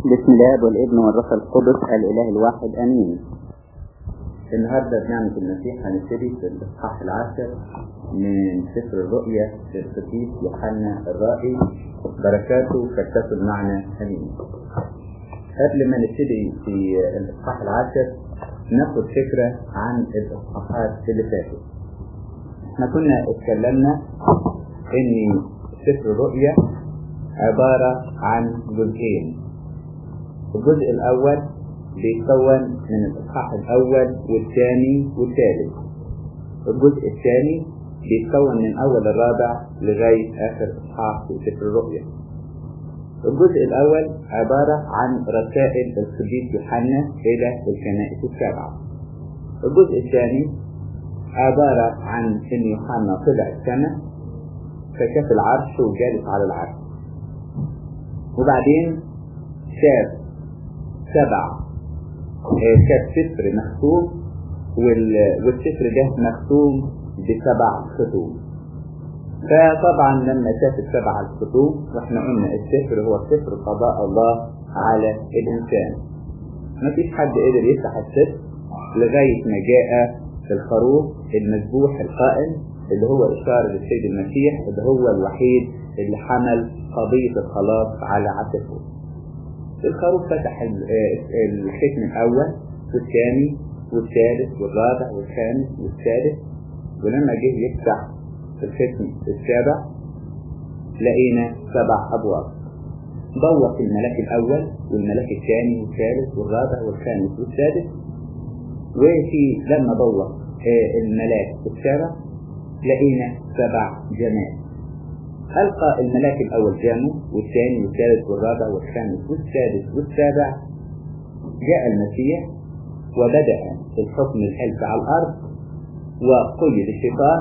بسم الله والابن والروح القدس الاله الواحد امين النهارده بنعمة المسيح هنبتدي في الإصحاح العاشر من سفر الرؤيا للقديس يوحنا الرائي بركاته فلتكن معنا آمين. قبل ما نبتدي في الإصحاح العاشر ناخد فكرة عن الإصحاحات اللي فاتت. احنا كنا اتكلمنا إن سفر الرؤيا عبارة عن جزئين. الجزء الأول بيتكون من الإصحاح الأول والثاني والثالث الجزء الثاني بيتكون من أول الرابع لغاية آخر إصحاح في سفر الرؤيا الجزء الأول عبارة عن رسائل القديس يوحنا إلى الكنائس السبعة الجزء الثاني عبارة عن إن يوحنا طلع السماء فشاف العرش وجالس على العرش وبعدين شاف سبع كان سفر مختوم والسفر ده مختوم بسبع خطوم فطبعا لما شاف السبع الخطوم واحنا قلنا السفر هو سفر قضاء الله على الانسان ما فيش حد قدر يفتح السفر لغاية ما جاء الخروف المذبوح القائم اللي هو إشارة للسيد المسيح اللي هو الوحيد اللي حمل قضية الخلاص على عاتقه الخروف فتح الختم الأول والثاني والثالث والرابع والخامس والسادس ولما جه يفتح الختم السابع لقينا سبع أبواب ضوق الملاك الأول والملاك الثاني والثالث والرابع والخامس والسادس وفي لما ضوق الملاك السابع لقينا سبع جمال ألقى الملاك الأول جامه والثاني والثالث والرابع والخامس والسادس والسابع جاء المسيح وبدأ الحكم الحلف على الأرض وقيد الشيطان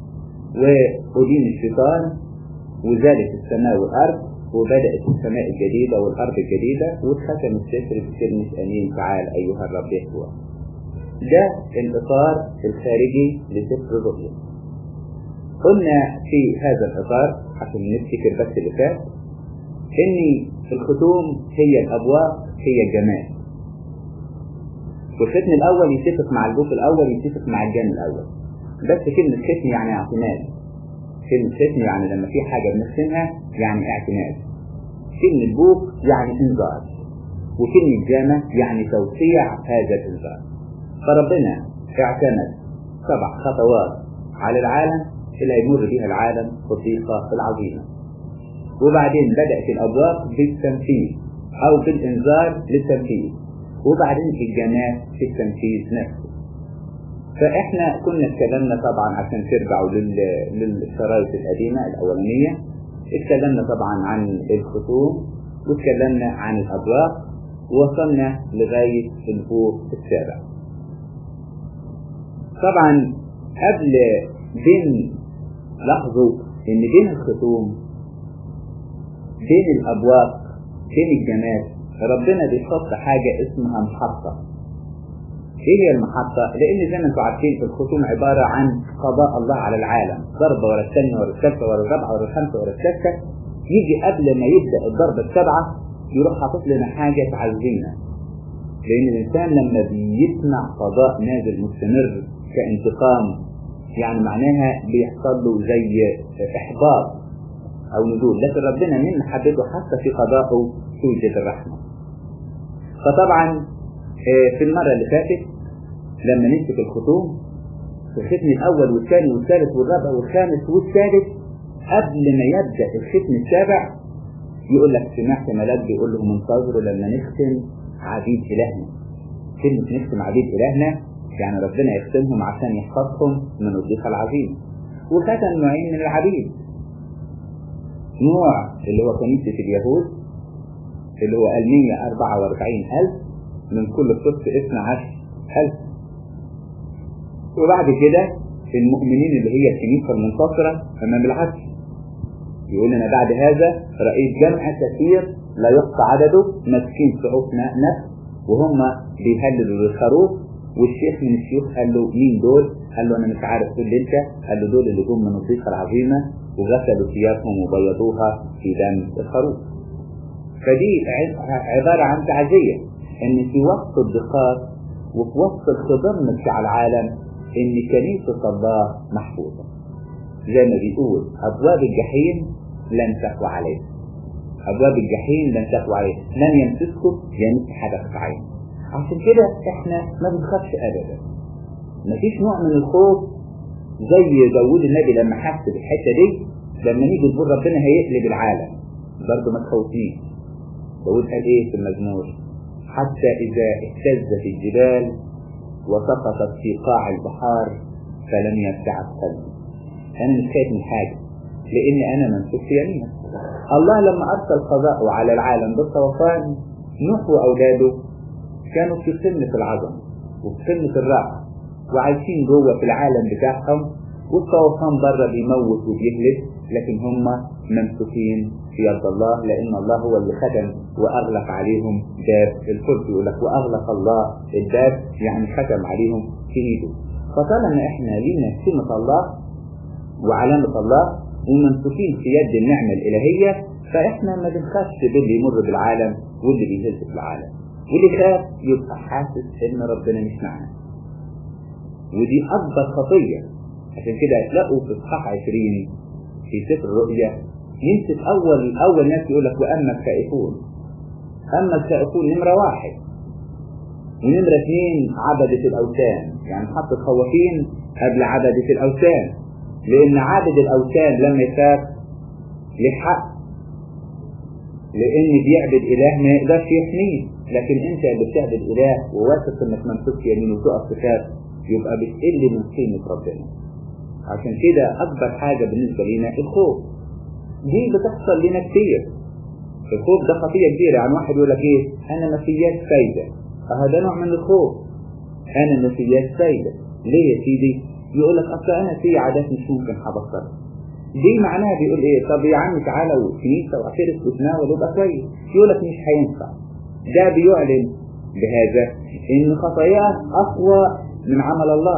وأدين الشيطان وزالت السماء والأرض وبدأت السماء الجديدة والأرض الجديدة واتختم السفر بكلمة أمين تعال أيها الرب يسوع ده الإطار الخارجي لسفر الرؤيا قلنا في هذا الإطار عشان نفتكر بس اللي فات إن الختوم هي الأبواب هي الجمال والختم الأول يتفق مع الجوف الأول يتفق مع الجان الأول بس كلمة ختم يعني اعتماد كلمة ختم يعني لما في حاجة بنختمها يعني اعتماد كلمة بوك يعني إنذار وكلمة جامة يعني توسيع هذا الإنذار فربنا اعتمد سبع خطوات على العالم اللي هيمر بها العالم في الضيقة العظيمة وبعدين بدأت الأبواب بالتنفيذ أو بالإنذار للتنفيذ وبعدين الجمال في التنفيذ نفسه فإحنا كنا اتكلمنا طبعا عشان ترجعوا للشرايط القديمة الأولانية اتكلمنا طبعا عن الخطوم واتكلمنا عن الأبواب وصلنا لغاية الفوق السابع طبعا قبل بين لاحظوا ان بين الختوم بين الابواب بين الجمال ربنا بيحط حاجة اسمها محطة ايه هي المحطة لان زي ما انتم عارفين الختوم عبارة عن قضاء الله على العالم ضربة ورا الثانية ورا الثالثة ورا الرابعة ورا الخامسة ورا السادسة يجي قبل ما يبدأ الضربة السبعة يروح حاطط لنا حاجة تعزينا لان الانسان لما بيسمع قضاء نازل مستمر كانتقام يعني معناها بيحصل له زي احباط او نزول لكن ربنا من محبته حتى في قضائه توجد الرحمة فطبعا في المرة اللي فاتت لما نمسك الختوم في الختم الاول والثاني والثالث والرابع والخامس والسادس قبل ما يبدأ الختم السابع يقول لك سمعت ملاك بيقول لهم انتظروا لما نختم عبيد إلهنا كلمة نختم عبيد إلهنا يعني ربنا يختمهم عشان يحفظهم من الضيقة العظيمة وختم نوعين من العبيد نوع اللي هو كنيسة اليهود اللي هو 144 ألف من كل قسط 12 ألف وبعد كده المؤمنين اللي هي الكنيسة المنتصرة أمام العدل يقول أنا بعد هذا رأيت جمع كثير لا يحصى عدده ماسكين صعوف نفس وهم بيهللوا للخروف والشيخ من الشيوخ قال له مين دول؟ قال له انا مش عارف تقول لي انت قال له دول اللي جم من الضيقه العظيمه وغسلوا ثيابهم وبيضوها في دم الخروف فدي عبارة عن تعزية ان في وسط الضيقات وفي وسط الخضم بتاع العالم ان كنيسة الله محفوظة زي ما بيقول ابواب الجحيم لن تقوى عليه ابواب الجحيم لن تقوى عليه لن يمسككم يمس حدث عين عشان كده احنا ما بنخافش ابدا مفيش نوع من الخوف زي داوود النبي لما حس بالحته دي لما نيجي نقول ربنا هيقلب العالم برضه ما تخوفنيش داوود قال ايه في المزمور حتى اذا اهتزت الجبال وسقطت في قاع البحار فلم يرتعد قلبي انا مش خايف من حاجه لان انا ممسوك في يمينه الله لما ارسل قضاءه على العالم بالطوفان نوح واولاده كانوا في قمه العظمه وفي قمه الراحه وعايشين جوه في العالم بتاعهم والطوفان بره بيموت وبيهلك لكن هم ممسوكين في يد الله لان الله هو اللي ختم واغلق عليهم باب الفلك يقول لك واغلق الله الباب يعني ختم عليهم في ايده فطالما احنا لينا سمه الله وعلامه الله وممسوكين في يد النعمه الالهيه فاحنا ما بنخافش باللي يمر بالعالم واللي بيهز في العالم واللي خاف يبقى حاسس ان ربنا مش معاه ودي اكبر خطيه عشان كده هتلاقوا في اصحاح 20 في سفر الرؤيا يمسك اول اول ناس يقول لك واما الخائفون اما الخائفون نمره واحد ونمره اثنين عبدة الاوثان يعني حط الخوافين قبل عبدة الاوثان لان عابد الاوثان لما يخاف لحق لان بيعبد اله ما يقدرش يحميه لكن انت اللي بتعبد اله وواثق انك ممسوك يمين وتقف تخاف يبقى بتقل من قيمة ربنا عشان كده أكبر حاجة بالنسبة لنا الخوف دي بتحصل لنا كتير الخوف ده خطية كبيرة يعني واحد يقول لك ايه أنا ما فياش فايدة فهذا نوع من الخوف أنا ما فياش فايدة ليه يا سيدي؟ يقول لك أصل أنا في عادات مش ممكن هبطلها دي معناها بيقول ايه طب يا عم تعالى وكنيسة واعترف وتناول ويبقى كويس يقول لك مش هينفع ده بيعلن بهذا ان خطاياه اقوى من عمل الله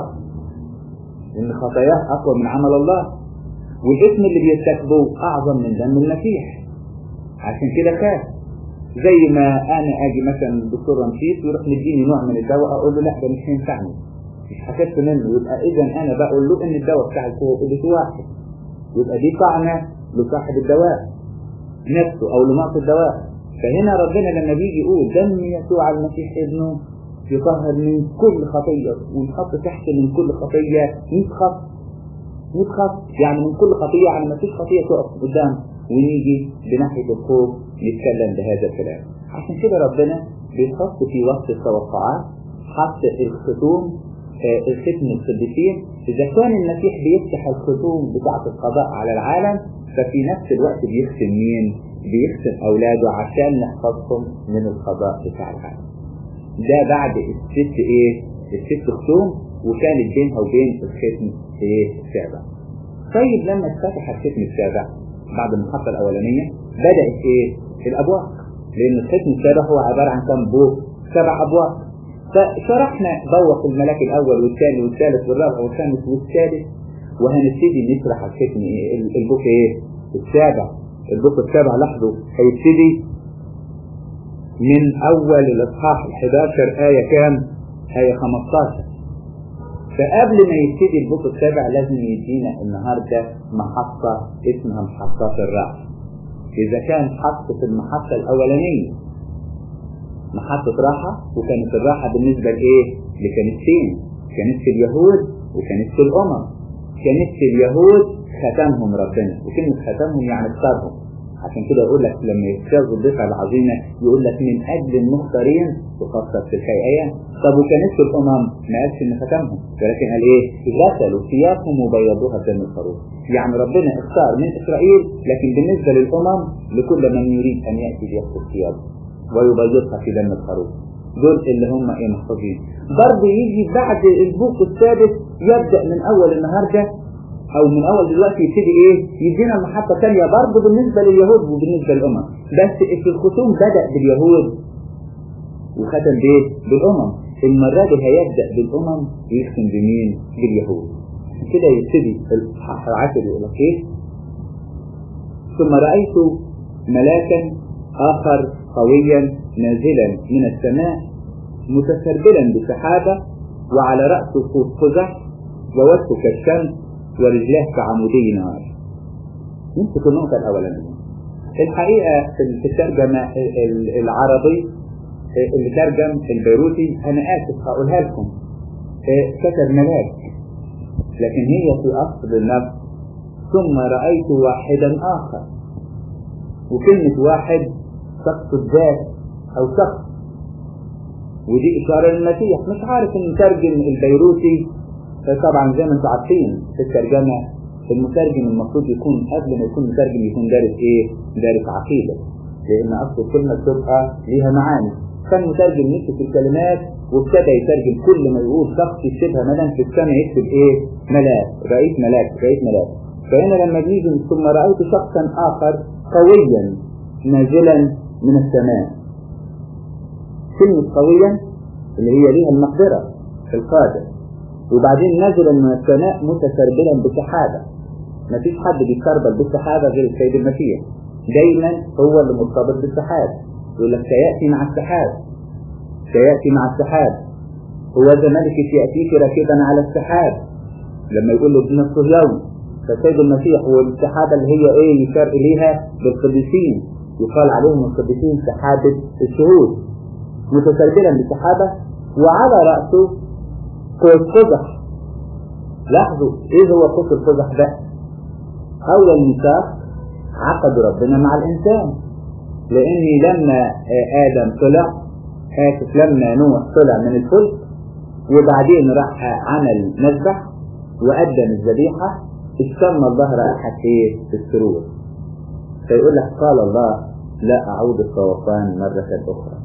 ان خطاياه اقوى من عمل الله والاسم اللي بيرتكبه اعظم من دم المسيح عشان كده خاف زي ما انا اجي مثلا الدكتور رمسيس ويروح مديني نوع من الدواء اقول له لا ده مش هينفعني مش هخف منه يبقى اذا انا بقول له ان الدواء بتاع القوه واحد يبقى دي طعنه لصاحب الدواء نفسه او لمعطي الدواء فهنا ربنا لما بيجي يقول دم يسوع المسيح ابنه يطهر من كل خطية ويحط تحت من كل خطية 100 خط 100 خط يعني من كل خطية يعني ما فيش خطية تقف قدام ونيجي بناحية الخوف نتكلم بهذا الكلام عشان كده ربنا بيحط في وقت التوقعات حط الختوم آه الختم القديسين إذا كان المسيح بيفتح الختوم بتاعة القضاء على العالم ففي نفس الوقت بيختم مين؟ بيختم أولاده عشان نحفظهم من القضاء بتاع العالم ده بعد الست ايه الست ختوم وكانت بينها وبين الختم ايه السابع طيب لما اتفتح الختم السابع بعد المحطة الأولانية بدأت ايه الأبواب لأن الختم السابع هو عبارة عن كم بوق سبع أبواب فشرحنا بوق الملاك الأول والثاني والثالث والرابع والخامس والسادس وهنبتدي نشرح الختم ايه البوك ايه السابع البوك السابع لاحظوا هيبتدي من أول الإصحاح ال11 آية كام؟ آية 15 فقبل ما يبتدي البوك السابع لازم يدينا النهاردة محطة اسمها محطات الراحة إذا كان حط في المحطة الأولانية محطة راحة وكانت الراحة بالنسبة لإيه؟ لكنيستين كنيسة اليهود وكنيسة الأمم كنيسة اليهود ختمهم ربنا وكلمة ختمهم يعني اختارهم عشان كده يقول لك لما يجتازوا الدفعة العظيمة يقول لك من أجل المختارين تخصص في الحقيقة طب وكنيسة الأمم ما قالش إن ختمهم ولكن قال إيه؟ غسلوا ثيابهم وبيضوها بدم الخروف يعني ربنا اختار من إسرائيل لكن بالنسبة للأمم لكل من يريد أن يأتي بيأخذ ثيابه ويبيضها في دم الخروف دول اللي هم ايه محفوظين برضه يجي بعد البوق السادس يبدأ من أول النهارده او من اول دلوقتي يبتدي ايه يدينا محطة ثانية برضه بالنسبة لليهود وبالنسبة للامم بس في الختوم بدأ باليهود وختم بايه بالامم المرة دي هيبدأ بالامم ويختم بمين باليهود كده يبتدي العشر يقول لك ايه ثم رأيت ملاكا اخر قويا نازلا من السماء متسربلا بسحابة وعلى رأسه قوس قزح ووجهه كالشمس ورجلاه كعمودي نار نمسك النقطة الأولانية الحقيقة في الترجمة العربي اللي ترجم البيروتي أنا آسف هقولها لكم كتب ملاك لكن هي في أصل النفس ثم رأيت واحدا آخر وكلمة واحد شخص الذات أو شخص ودي إشارة للمسيح مش عارف إن مترجم البيروتي طبعا زي ما انتم عارفين في الترجمة المترجم المفروض يكون قبل ما يكون مترجم يكون دارس ايه؟ دارس عقيدة لأن أصل الكلمة بتبقى ليها معاني كان مترجم يكتب الكلمات وابتدى يترجم كل ما يقول شخص يكتبها مثلا في السماء يكتب ايه؟ ملاك رئيس ملاك رئيس ملاك فهنا لما بنيجي ثم رأيت شخصا آخر قويا نازلا من السماء كلمة قويا اللي هي ليها المقدرة في القادر وبعدين نازلا من السماء متسربلا بسحابة مفيش حد بيتسربل بالسحابة غير السيد المسيح دايما هو اللي مرتبط بالسحاب يقول لك سيأتي مع السحاب سيأتي مع السحاب هو ذا ملكك يأتيك راكبا على السحاب لما يقول له ابن الصهيون فسيد المسيح والسحابة اللي هي ايه يشار اليها بالقديسين يقال عليهم القديسين سحابة الشهود متسربلا بسحابة وعلى رأسه قوس قزح لاحظوا ايه هو قوس القزح ده اول ميثاق عقد ربنا مع الانسان لان لما ادم طلع اسف لما نوح طلع من الفلك وبعدين راح عمل مذبح وقدم الذبيحة استنى الله رائحة ايه السرور فيقول لك قال الله لا اعود الطوفان مرة اخرى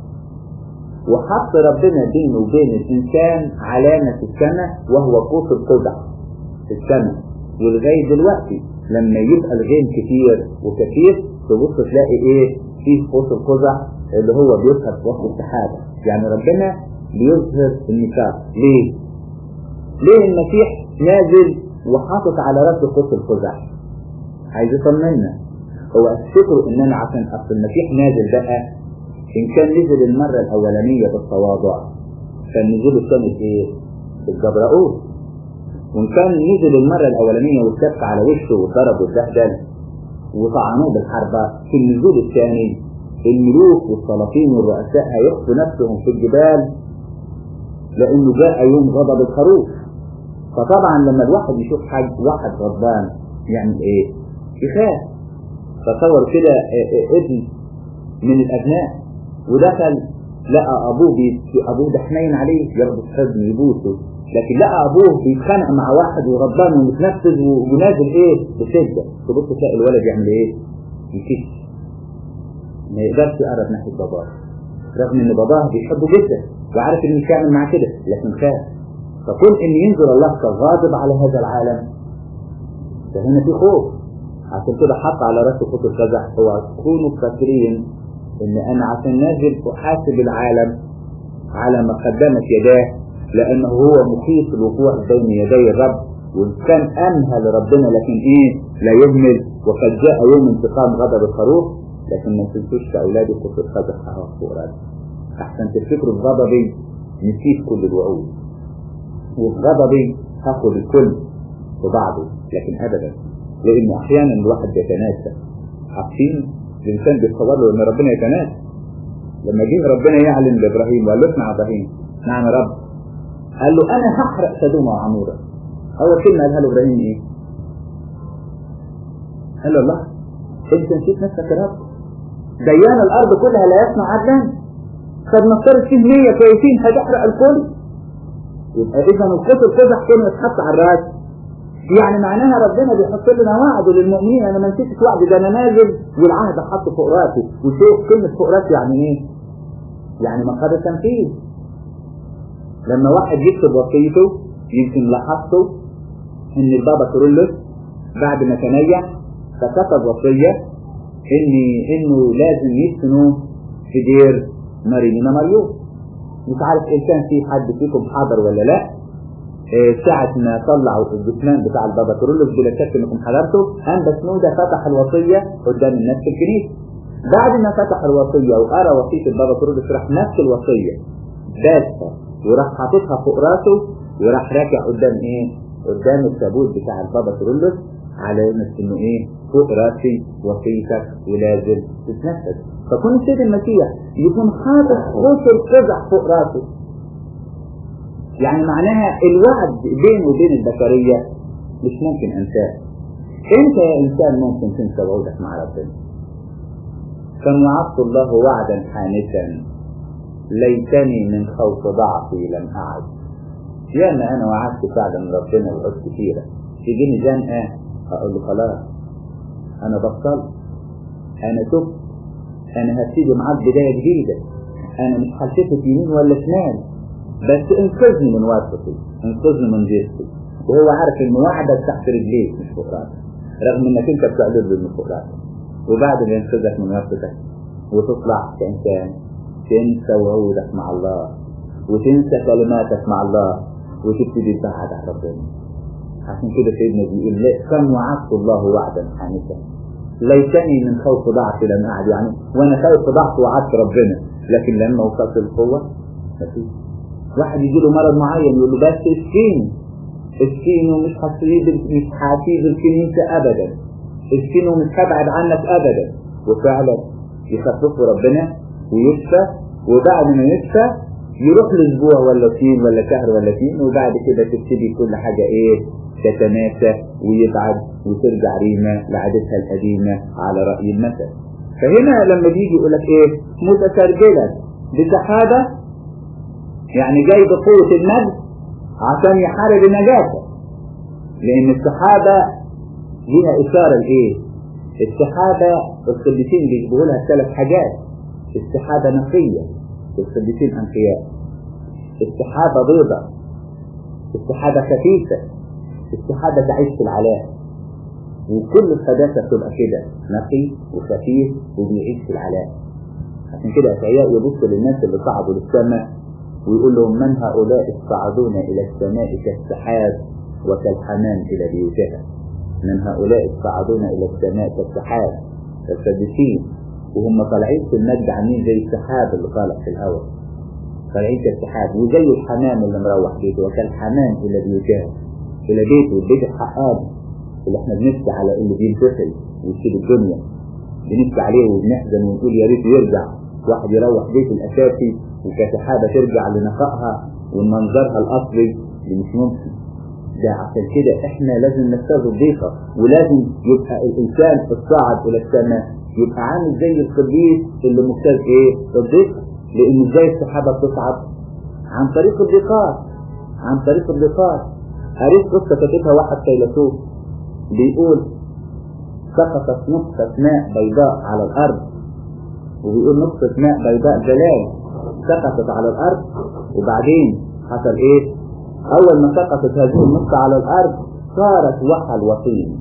وحط ربنا بينه وبين الإنسان علامة في السماء وهو قوس القزح في السماء ولغاية دلوقتي لما يبقى الغيم كتير وكثير تبص تلاقي ايه فيه قوس القزح اللي هو بيظهر في وسط السحابة يعني ربنا بيظهر النفاق ليه؟ ليه المسيح نازل وحاطط على رأسه قوس القزح عايز يطمنا هو افتكروا ان انا عشان اصل المسيح نازل بقى إن كان نزل المرة الأولانية بالتواضع كان نزوله الثاني إيه؟ بالجبرؤوت وإن كان نزل المرة الأولانية واتك على وشه وضرب والدهدل وطعنوه بالحربة في النزول الثاني الملوك والسلاطين والرؤساء هيخفوا نفسهم في الجبال لأنه جاء يوم غضب الخروف فطبعا لما الواحد يشوف حاجة واحد غضبان يعني إيه؟ يخاف تصور كده ابن من الأبناء ودخل لقى أبوه بي... أبوه ده حنين عليه ياخده في حضنه يبوسه لكن لقى أبوه بيتخانق مع واحد وغضبان ومتنفذ ونازل إيه بشدة تبص تلاقي الولد يعمل إيه؟ يكش ما يقدرش يقرب ناحية باباه رغم إن باباه بيحبه جدا وعارف إنه مش هيعمل معاه كده لكن خاف فكون إن ينزل الله كغاضب على هذا العالم فهنا في خوف عشان كده حط على راسه خط القزح هو كونوا فاكرين ان انا عشان نازل احاسب العالم على ما قدمت يداه لانه هو محيط الوقوع بين يدي الرب وان كان امهل ربنا لكن ايه لا يهمل وقد جاء يوم انتقام غضب الخروف لكن ما تنسوش كاولادي خط القزح اهو فوق راسي احسن تفتكروا في غضبي نسيت كل الوعود وفي غضبي هاخد الكل في بعضه لكن ابدا لانه احيانا الواحد بيتناسى عارفين الانسان بيتصور له ان ربنا يتناسى لما جه ربنا يعلن لابراهيم وقال له اسمع ابراهيم نعم يا رب قال له انا هحرق سدوم وعموره اول كلمه قالها له ابراهيم ايه؟ قال له الله انت نسيت نفسك يا رب ديان الارض كلها لا يسمع عدلا طب نفترض فيه 100 كويسين هتحرق الكل يبقى اذا القصر القزح كان يتحط على الراس يعني معناها ربنا بيحط لنا وعد للمؤمنين انا ما نسيتش وعد ده انا نازل والعهد حط فوق راسي وشوف كلمه فوق راسي يعني ايه؟ يعني مقر تنفيذ لما واحد يكتب وصيته يمكن لاحظته ان البابا كورولوس بعد ما تنيح فكتب وصيه ان انه لازم يسكنوا في دير مارينينا مريوم مش عارف ان كان في حد فيكم حاضر ولا لا ساعة ما طلعوا الجثمان بتاع البابا كورولوس بلا شك انكم حضرتوا أنبا سنودة فتح الوصية قدام الناس في الكنيسة بعد ما فتح الوصية وقرا وصية البابا كرولوس راح نفس الوصية داسها وراح حاططها فوق راسه وراح راكع قدام ايه؟ قدام التابوت بتاع البابا كرولوس على انه ايه؟ فوق راسي وصيتك ولازم تتنفذ فكون السيد المسيح يكون حاطط قوس القزح فوق راسه يعني معناها الوعد بينه وبين البشرية مش ممكن انساه انت يا انسان ممكن تنسى وعودك مع ربنا كم وعدت الله وعدا حانسا ليتني من خوف ضعفي لم أعد ياما أنا وعدت فعلا من ربنا وعد كثيرة تجيني زنقة أقول له خلاص أنا بطلت أنا تبت أنا هبتدي معاك بداية جديدة أنا مش هلتفت يمين ولا شمال بس انقذني من ورطتي انقذني من ضيقتي وهو عارف ان وعدك تحت رجليك مش فوق راسك رغم انك انت بتعدل من فوق راسك وبعد ما ينقذك من ورطتك وتطلع كإنسان تنسى وعودك مع الله وتنسى كلماتك مع الله وتبتدي تبعد عن ربنا عشان كده سيدنا بيقول لا كم وعدت الله وعدا حانسا ليتني من خوف ضعف لم أعد يعني وأنا خوف ضعف وعدت ربنا لكن لما وصلت للقوة مفيش واحد يجي له مرض معين يقول له بس اسكيني اسكيني ومش هسيب مش هسيب الكنيسة أبدا اسكيني ومش هبعد عنك أبدا وفعلا يخففه ربنا ويشفى وبعد ما يشفى يروح لاسبوع ولا اثنين ولا شهر ولا اثنين وبعد كده تبتدي كل حاجة ايه تتناسى ويبعد وترجع ريمة لعادتها القديمة على رأي المثل فهنا لما بيجي يقول لك ايه متسرجلا بسحابة يعني جاي بقوة المجد عشان يحارب النجاسة لأن السحابة ليها إشارة لإيه؟ السحابة القديسين بيجيبوا لها ثلاث حاجات السحابة نقية القديسين أنقياء السحابة بيضة السحابة خفيفة السحابة تعيش في العلاء وكل القداسة بتبقى كده نقي وخفيف وبيعيش في العلاء عشان كده أشعياء يبص للناس اللي صعدوا للسماء ويقول لهم من هؤلاء الصاعدون إلى السماء كالسحاب وكالحمام إلى بيوتها من هؤلاء الصاعدون إلى السماء كالسحاب القديسين وهم طالعين في المجد عاملين زي السحاب اللي طالع في الهواء طالعين كالسحاب وزي الحمام اللي مروح بيته وكالحمام إلى بيوتها إلى بيته بيت الحقاب اللي احنا بنبكي على اللي بينتقل ويسيب الدنيا بنبكي عليه وبنحزن ونقول يا ريت يرجع واحد يروح بيته الأساسي وكسحابة ترجع لنقائها ومنظرها الأصلي اللي مش ممكن ده عشان كده احنا لازم نستاذ الضيقة ولازم يبقى الإنسان الصاعد إلى السماء يبقى عامل زي القديس اللي مجتاز ايه الضيقة لأن ازاي السحابة بتصعد عن طريق الضيقات عن طريق الضيقات قريت قصة كاتبها واحد فيلسوف بيقول سقطت نقطة ماء بيضاء على الأرض وبيقول نقطة ماء بيضاء جلال سقطت على الأرض وبعدين حصل إيه؟ أول ما سقطت هذه النقطة على الأرض صارت وحل وطين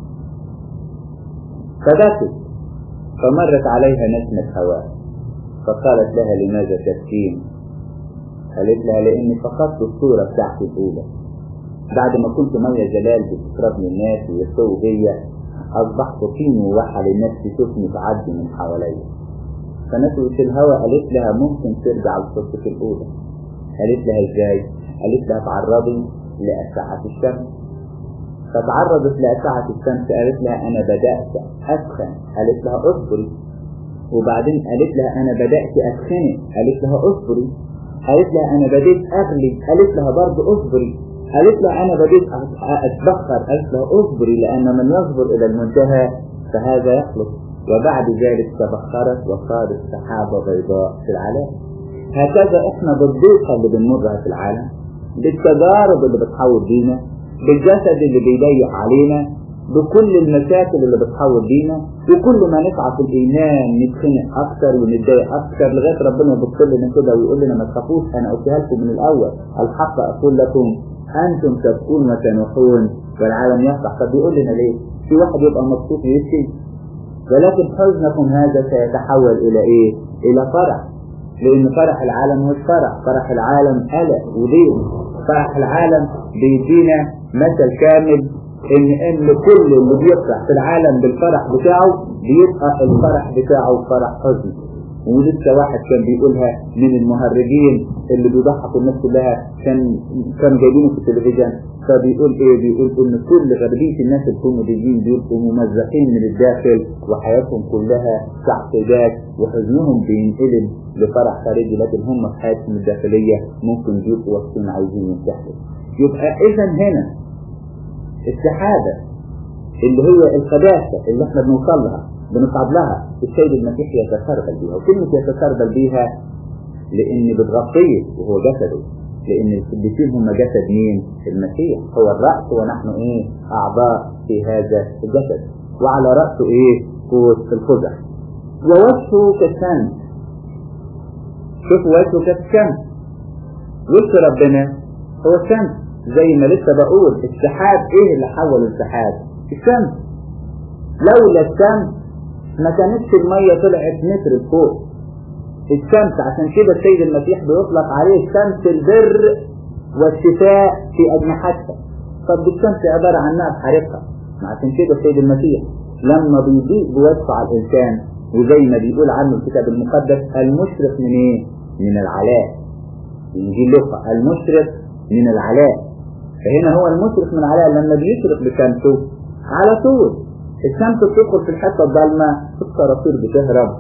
فبكت فمرت عليها نسمة هواء فقالت لها لماذا تبكين؟ قالت لها لأني فقدت الصورة بتاعتي الأولى بعد ما كنت مية جلال بتشربني الناس ويستووا بيا أصبحت طين ووحل الناس تشوفني تعدي من حواليا فنسوت الهوى قالت لها ممكن ترجع لصورتك الأولى قالت لها ازاي؟ قالت لها تعرضي لأشعة الشمس فتعرضت لأشعة الشمس قالت لها أنا بدأت أسخن قالت لها اصبري وبعدين قالت لها أنا بدأت أسخني قالت لها اصبري قالت لها أنا بديت أغلي قالت لها برضه اصبري قالت لها أنا بديت أتبخر قالت لها اصبري لأن من يصبر إلى المنتهى فهذا يخلص وبعد ذلك تبخرت وصارت سحابة بيضاء في العالم هكذا احنا بالضيقة اللي بنمرها في العالم بالتجارب اللي بتحول بينا بالجسد اللي بيضيق علينا بكل المشاكل اللي بتحول بينا وكل ما نسعى في الايمان نتخنق اكتر ونتضايق اكتر لغايه ربنا يبص لنا كده ويقول لنا ما تخافوش انا قلتها لكم من الاول الحق اقول لكم انتم تبكون وتنوحون والعالم يفرح طب بيقول لنا ليه؟ في واحد يبقى مبسوط ويبكي ولكن حزنكم هذا سيتحول الى ايه؟ الى فرح لان فرح العالم مش فرح فرح العالم قلق وضيق فرح العالم بيدينا مثل كامل ان ان كل اللي بيفرح في العالم بالفرح بتاعه بيبقى الفرح بتاعه فرح حزن ولسه واحد كان بيقولها من المهرجين اللي بيضحكوا الناس كلها كان كان جايبينه في التلفزيون فبيقول ايه بيقول ان كل غالبيه الناس الكوميديين بيبقوا ممزقين من الداخل وحياتهم كلها تعقيدات وحزنهم بينقلب لفرح خارجي لكن هم في حياتهم الداخليه ممكن بيبقوا واقفين عايزين ينتحروا يبقى اذا هنا السعاده اللي هي القداسه اللي احنا بنوصل لها بنصعد لها السيد المسيح يتسربل بيها وكلمة يتسربل بيها لأن بتغطيه وهو جسده لأن القديسين هم جسد مين؟ المسيح هو الرأس ونحن إيه؟ أعضاء في هذا الجسد وعلى رأسه إيه؟ قوس الخزع ووجهه كالشمس شوفوا وجهه كالشمس وش ربنا هو الشمس زي ما لسه بقول السحاب ايه اللي حول السحاب الشمس لولا الشمس ما كانتش المية طلعت متر فوق الشمس عشان كده السيد المسيح بيطلق عليه شمس البر والشفاء في أجنحتها طب الشمس عبارة عن نار حارقة عشان كده السيد المسيح لما بيضيء بوجهه على الإنسان وزي ما بيقول عنه الكتاب المقدس المشرق من ايه؟ من العلاء إنجيل لوقا المشرق من العلاء فهنا هو المشرق من العلاء لما بيشرق بشمسه على طول الشمس بتدخل في الحته الضلمه الصراصير بتهرب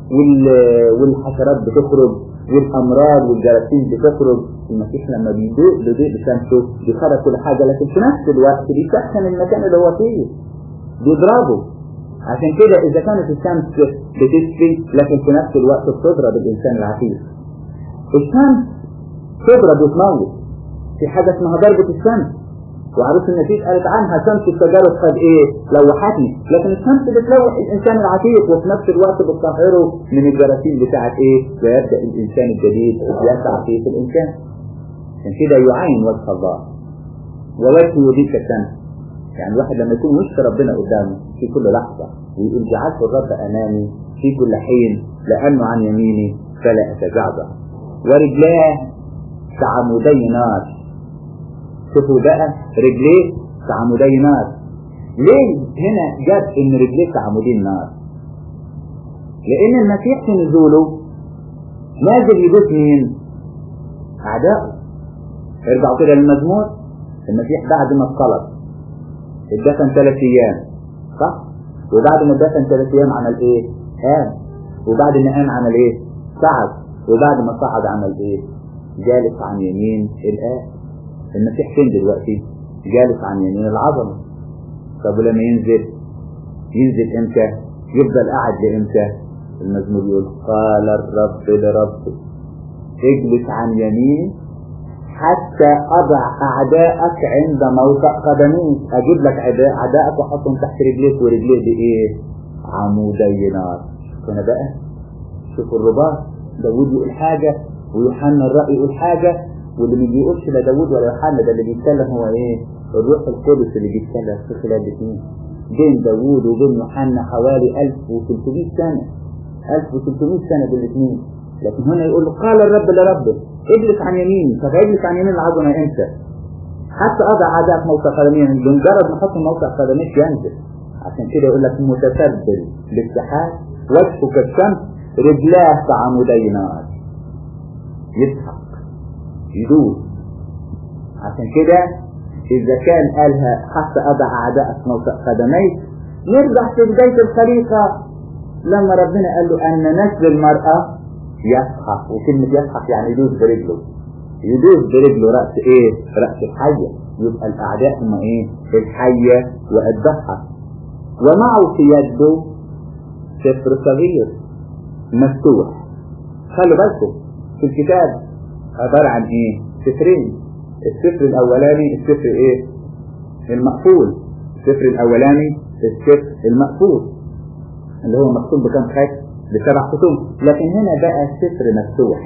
والحشرات بتخرج والامراض والجراثيم بتخرج المسيح لما بيضيء بيضيء بشمسه بيخرج كل حاجه لكن في نفس الوقت بيسخن المكان اللي هو فيه بيضربه عشان كده اذا كانت الشمس بتشفي لكن في نفس الوقت بتضرب الانسان العتيق الشمس تضرب وتموت في حاجه اسمها ضربه الشمس وعروس النسيج قالت عنها شمس التجارب قد ايه لوحتني لكن الشمس بتلوح الانسان العتيق وفي نفس الوقت بتطهره من الجراثيم بتاعت ايه ويبدا الانسان الجديد يسعى فيه في الانسان عشان كده يعين وجه الله ووجهه دي كالشمس يعني الواحد لما يكون وش ربنا قدامه في كل لحظة ويقول جعلت الرب أمامي في كل حين لأنه عن يميني فلا أتجعزع ورجلاه كعمودي نار شوفوا بقى رجليه كعمودي نار ليه هنا جاب ان رجليه كعمودي نار لان المسيح في نزوله نازل يدوس مين اعدائه ارجعوا كده للمزمور المسيح بعد ما اتطلب اتدفن ثلاث ايام صح وبعد ما اتدفن ثلاث ايام عمل ايه قام وبعد ما قام عمل ايه صعد وبعد ما صعد عمل ايه جالس عن يمين الآب المسيح فين دلوقتي جالس عن يمين العظمة طب ولما ينزل ينزل امتى يفضل قاعد لامتى المزمور يقول قال الرب لربه اجلس عن يمين حتى اضع اعدائك عند موطأ قدميك اجيب لك اعدائك واحطهم تحت رجليك ورجليك بايه عمودي نار هنا بقى شوفوا الرباط داود يقول حاجة ويوحنا الرأي يقول حاجة واللي ما بيقولش لا داود ولا يوحنا ده اللي بيتكلم هو ايه الروح القدس اللي بيتكلم في خلال الاثنين بين داود وبين يوحنا حوالي 1300 سنة 1300 سنة بالاثنين لكن هنا يقول له قال الرب لربه اجلس عن يميني طب اجلس عن يمين العظمة امتى حتى اضع اعدائك موقع قدمين بمجرد ما احط موقع قدميك ينزل عشان كده يقول لك متسبل للسحاب وجهه كالشمس رجلاه كعمودي نار يضحك يدوس عشان كده إذا كان قالها حتى أضع أعدائك موطأ قدميك نرجع في بداية الخليقة لما ربنا قال له أن نسل المرأة يسحق وكلمة يسحق يعني يدوس برجله يدوس برجله رأس إيه؟ رأس الحية يبقى الأعداء هم إيه؟ الحية والضحى ومعه في يده سفر صغير مفتوح خلوا بالكم في الكتاب عبارة عن ايه سفرين السفر الاولاني السفر ايه المقفول السفر الاولاني السفر المقفول اللي هو مكتوب بكم خط بسبع ختم لكن هنا بقى سفر مفتوح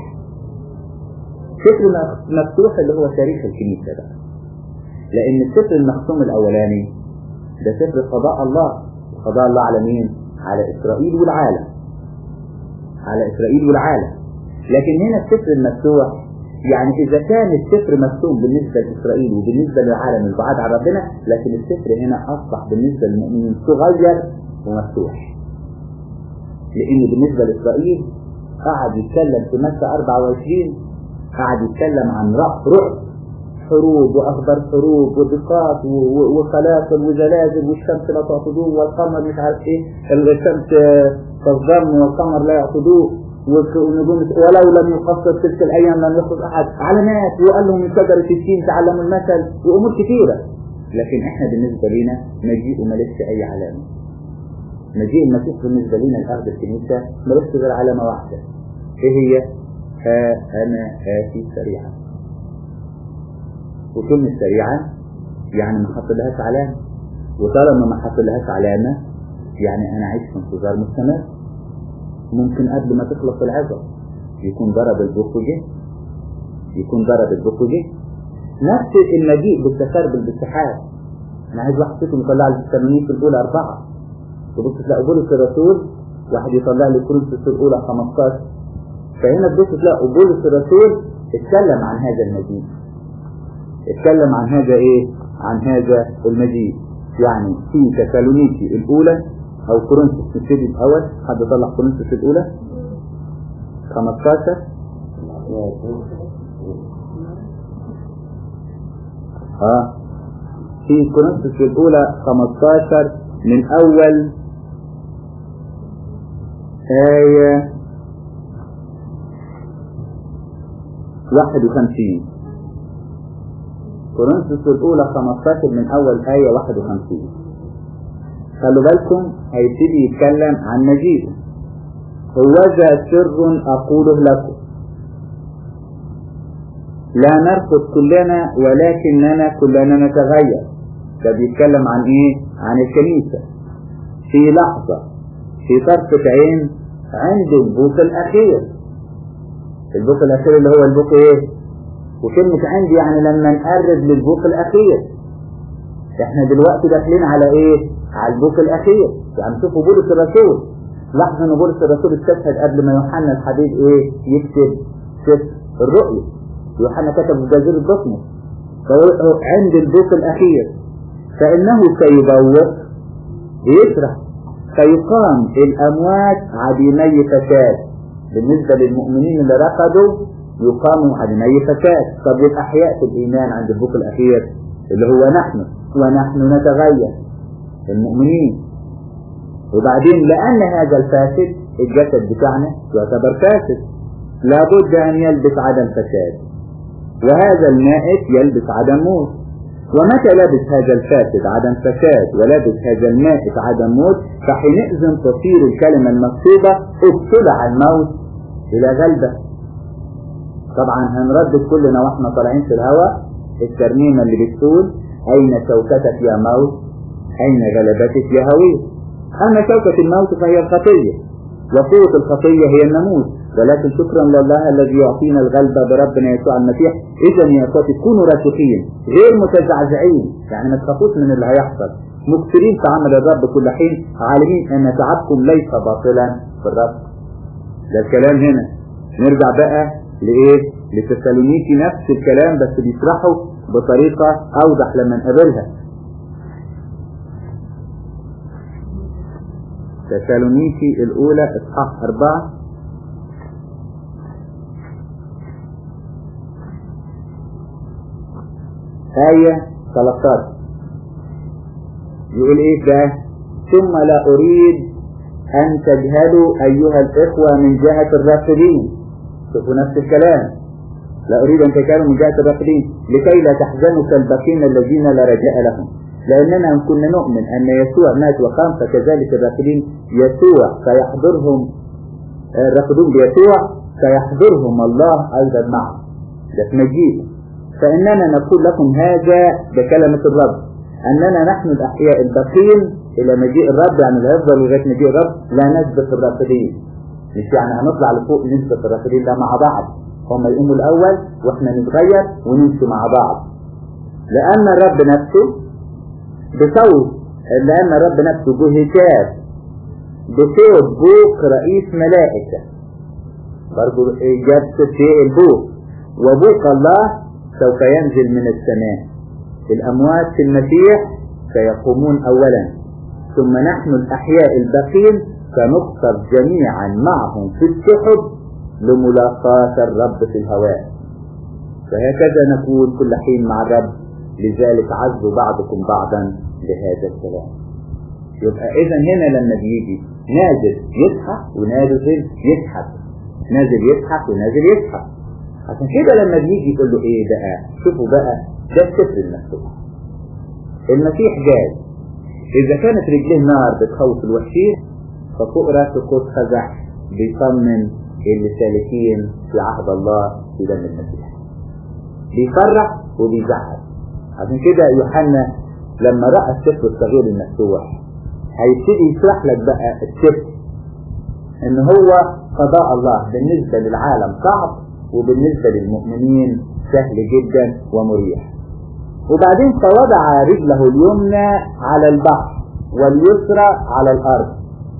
سفر مفتوح اللي هو تاريخ الكنيسة بقى لان السفر المختوم الاولاني ده سفر قضاء الله قضاء الله على مين على اسرائيل والعالم على اسرائيل والعالم لكن هنا السفر المفتوح يعني إذا كان السفر مكتوب بالنسبة لإسرائيل وبالنسبة للعالم البعاد عن ربنا لكن السفر هنا أصبح بالنسبة للمؤمنين صغير ومفتوح لأن بالنسبة لإسرائيل قعد يتكلم في متى 24 قعد يتكلم عن رعب رعب حروب وأخبار حروب ودقات وقلاقل وزلازل والشمس لا تعطدوه والقمر مش عارف ايه الشمس تظلم والقمر لا يعطدوه ونجوم ولو لم يقصر تلك الايام لم يخرج احد علامات وقال لهم من شجره التين تعلموا المثل وامور كثيره لكن احنا بالنسبه لنا مجيء ملكش اي علامه مجيء المسيح بالنسبه لنا الارض الكنيسه ملكش غير علامه واحده ايه هي؟ ها انا اتي سريعا وكلمه سريعا يعني ما حطلهاش علامه وطالما ما حطلهاش علامه يعني انا عايش في انتظار مستمر ممكن قبل ما تخلص العظة يكون ضرب البوق وجه يكون ضرب البوق وجه نفس المجيء بالتسربل بالسحاب انا عايز واحد فيكم يطلع لي الثمانين في الاولى اربعة تبص تلاقي بولس الرسول واحد يطلع لي كورنثوس الاولى 15 فهنا تبص تلاقي بولس الرسول اتكلم عن هذا المجيء اتكلم عن هذا ايه عن هذا المجيء يعني في تسالونيكي الاولى او كورنثوس نبتدي الاول حد طلع كورنثوس الاولى 15 اه في كورنثوس الاولى 15 من اول آية 51 كورنثوس الاولى 15 من اول آية 51 خلوا بالكم هيبتدي يتكلم عن مجيئه هوذا سر أقوله لكم لا نرفض كلنا ولكننا كلنا نتغير ده بيتكلم عن ايه عن الكنيسة في لحظة في طرفة عين عند البوك الأخير البوك الأخير اللي هو البوك ايه وكلمة عندي يعني لما نقرب للبوك الأخير احنا دلوقتي داخلين على ايه على البوك الأخير يعني شوفوا بولس الرسول لاحظوا ان بولس الرسول استشهد قبل ما يوحنا الحبيب ايه يكتب سفر الرؤيا يوحنا كتب في جزيرة بطمس عند البوك الأخير فإنه سيبوق يشرح فيقام الأموات عديمي فساد بالنسبة للمؤمنين اللي رقدوا يقاموا عديمي فساد طب الأحياء في الإيمان عند البوك الأخير اللي هو نحن ونحن نتغير المؤمنين وبعدين لأن هذا الفاسد الجسد بتاعنا يعتبر فاسد لابد أن يلبس عدم فساد وهذا المائت يلبس عدم موت ومتى لبس هذا الفاسد عدم فساد ولبس هذا المائت عدم موت فحينئذ تصير الكلمة المكتوبة ابتلع الموت إلى غلبة طبعا هنردد كلنا واحنا طالعين في الهواء الترنيمة اللي بتقول أين شوكتك يا موت أين غلبتك يا هوية أما شوكة الموت فهي الخطية وقوة الخطية هي الناموس ولكن شكرا لله الذي يعطينا الغلبة بربنا يسوع المسيح إذا يا أخواتي كونوا راسخين غير متزعزعين يعني ما تخافوش من اللي هيحصل مكثرين في عمل الرب كل حين عالمين أن تعبكم ليس باطلا في الرب ده الكلام هنا نرجع بقى لإيه لتسالونيكي نفس الكلام بس بيشرحه بطريقة أوضح لما نقابلها تسالونيكي الأولى إصحاح أربعة آية 13 يقول إيه ده ثم لا أريد أن تجهلوا أيها الإخوة من جهة الرافضين شوفوا نفس الكلام لا أريد أن تجهلوا من جهة الرافضين لكي لا تحزنوا كالباقين الذين لا رجاء لهم لأننا إن كنا نؤمن أن يسوع مات وقام فكذلك الرافضين يسوع سيحضرهم الرافضون بيسوع سيحضرهم الله أيضا معه ده في مجيئه فإننا نقول لكم هذا بكلمة الرب أننا نحن الأحياء الباقين إلى مجيء الرب يعني لا يفضل لغاية مجيء الرب لا نسبق الرافضين مش يعني هنطلع لفوق نسبق الرافضين لا مع بعض هم يقوموا الأول وإحنا نتغير ونمشي مع بعض لأن الرب نفسه بصوت لأن الرب نفسه بهتاف بصوت بوق رئيس ملائكة برضو جاب في البوق وبوق الله سوف ينزل من السماء الأموات في المسيح سيقومون أولا ثم نحن الأحياء الباقين سنقصر جميعا معهم في السحب لملاقاة الرب في الهواء فهكذا نكون كل حين مع الرب لذلك عزوا بعضكم بعضا بهذا الكلام يبقى إذا هنا لما بيجي نازل يضحك ونازل يضحك نازل يضحك ونازل يضحك عشان كده لما بيجي يقول له ايه بقى شوفوا بقى ده السفر المفتوح المسيح جاي اذا كانت رجليه نار بتخوف الوحشين ففوق راسه قوس خزع بيطمن اللي سالكين في عهد الله في دم المسيح بيفرح وبيزعل عشان كده يوحنا لما رأى السفر الصغير المفتوح هيبتدي يشرح لك بقى السفر ان هو قضاء الله بالنسبة للعالم صعب وبالنسبة للمؤمنين سهل جدا ومريح وبعدين فوضع رجله اليمنى على البحر واليسرى على الأرض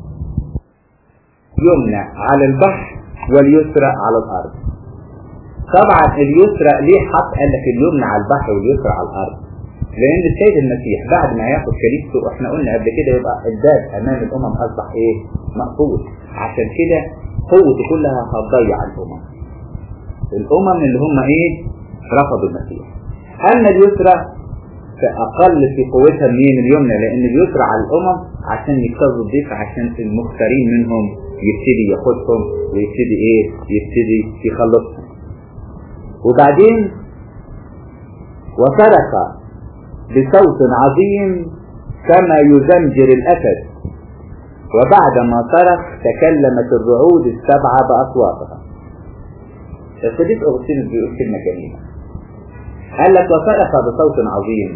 يمنى على البحر واليسرى على الأرض طبعا اليسرى ليه حط قال لك اليمنى على البحر واليسرى على الأرض لأن السيد المسيح بعد ما ياخد كنيسته احنا قلنا قبل كده يبقى الباب أمام الأمم أصبح إيه؟ مقفول عشان كده قوته كلها هتضيع الأمم الأمم اللي هم إيه؟ رفضوا المسيح أما اليسرى فأقل في قوتها من اليمنى لأن اليسرى على الأمم عشان يكتظوا الضيف عشان المختارين منهم يبتدي ياخدهم ويبتدي إيه؟ يبتدي يخلصهم وبعدين وصرخ بصوت عظيم كما يزمجر الأسد وبعدما صرخ تكلمت الرعود السبعة بأصواتها الصديق أغسطينوس بيقول كلمة جميلة قال لك وصرخ بصوت عظيم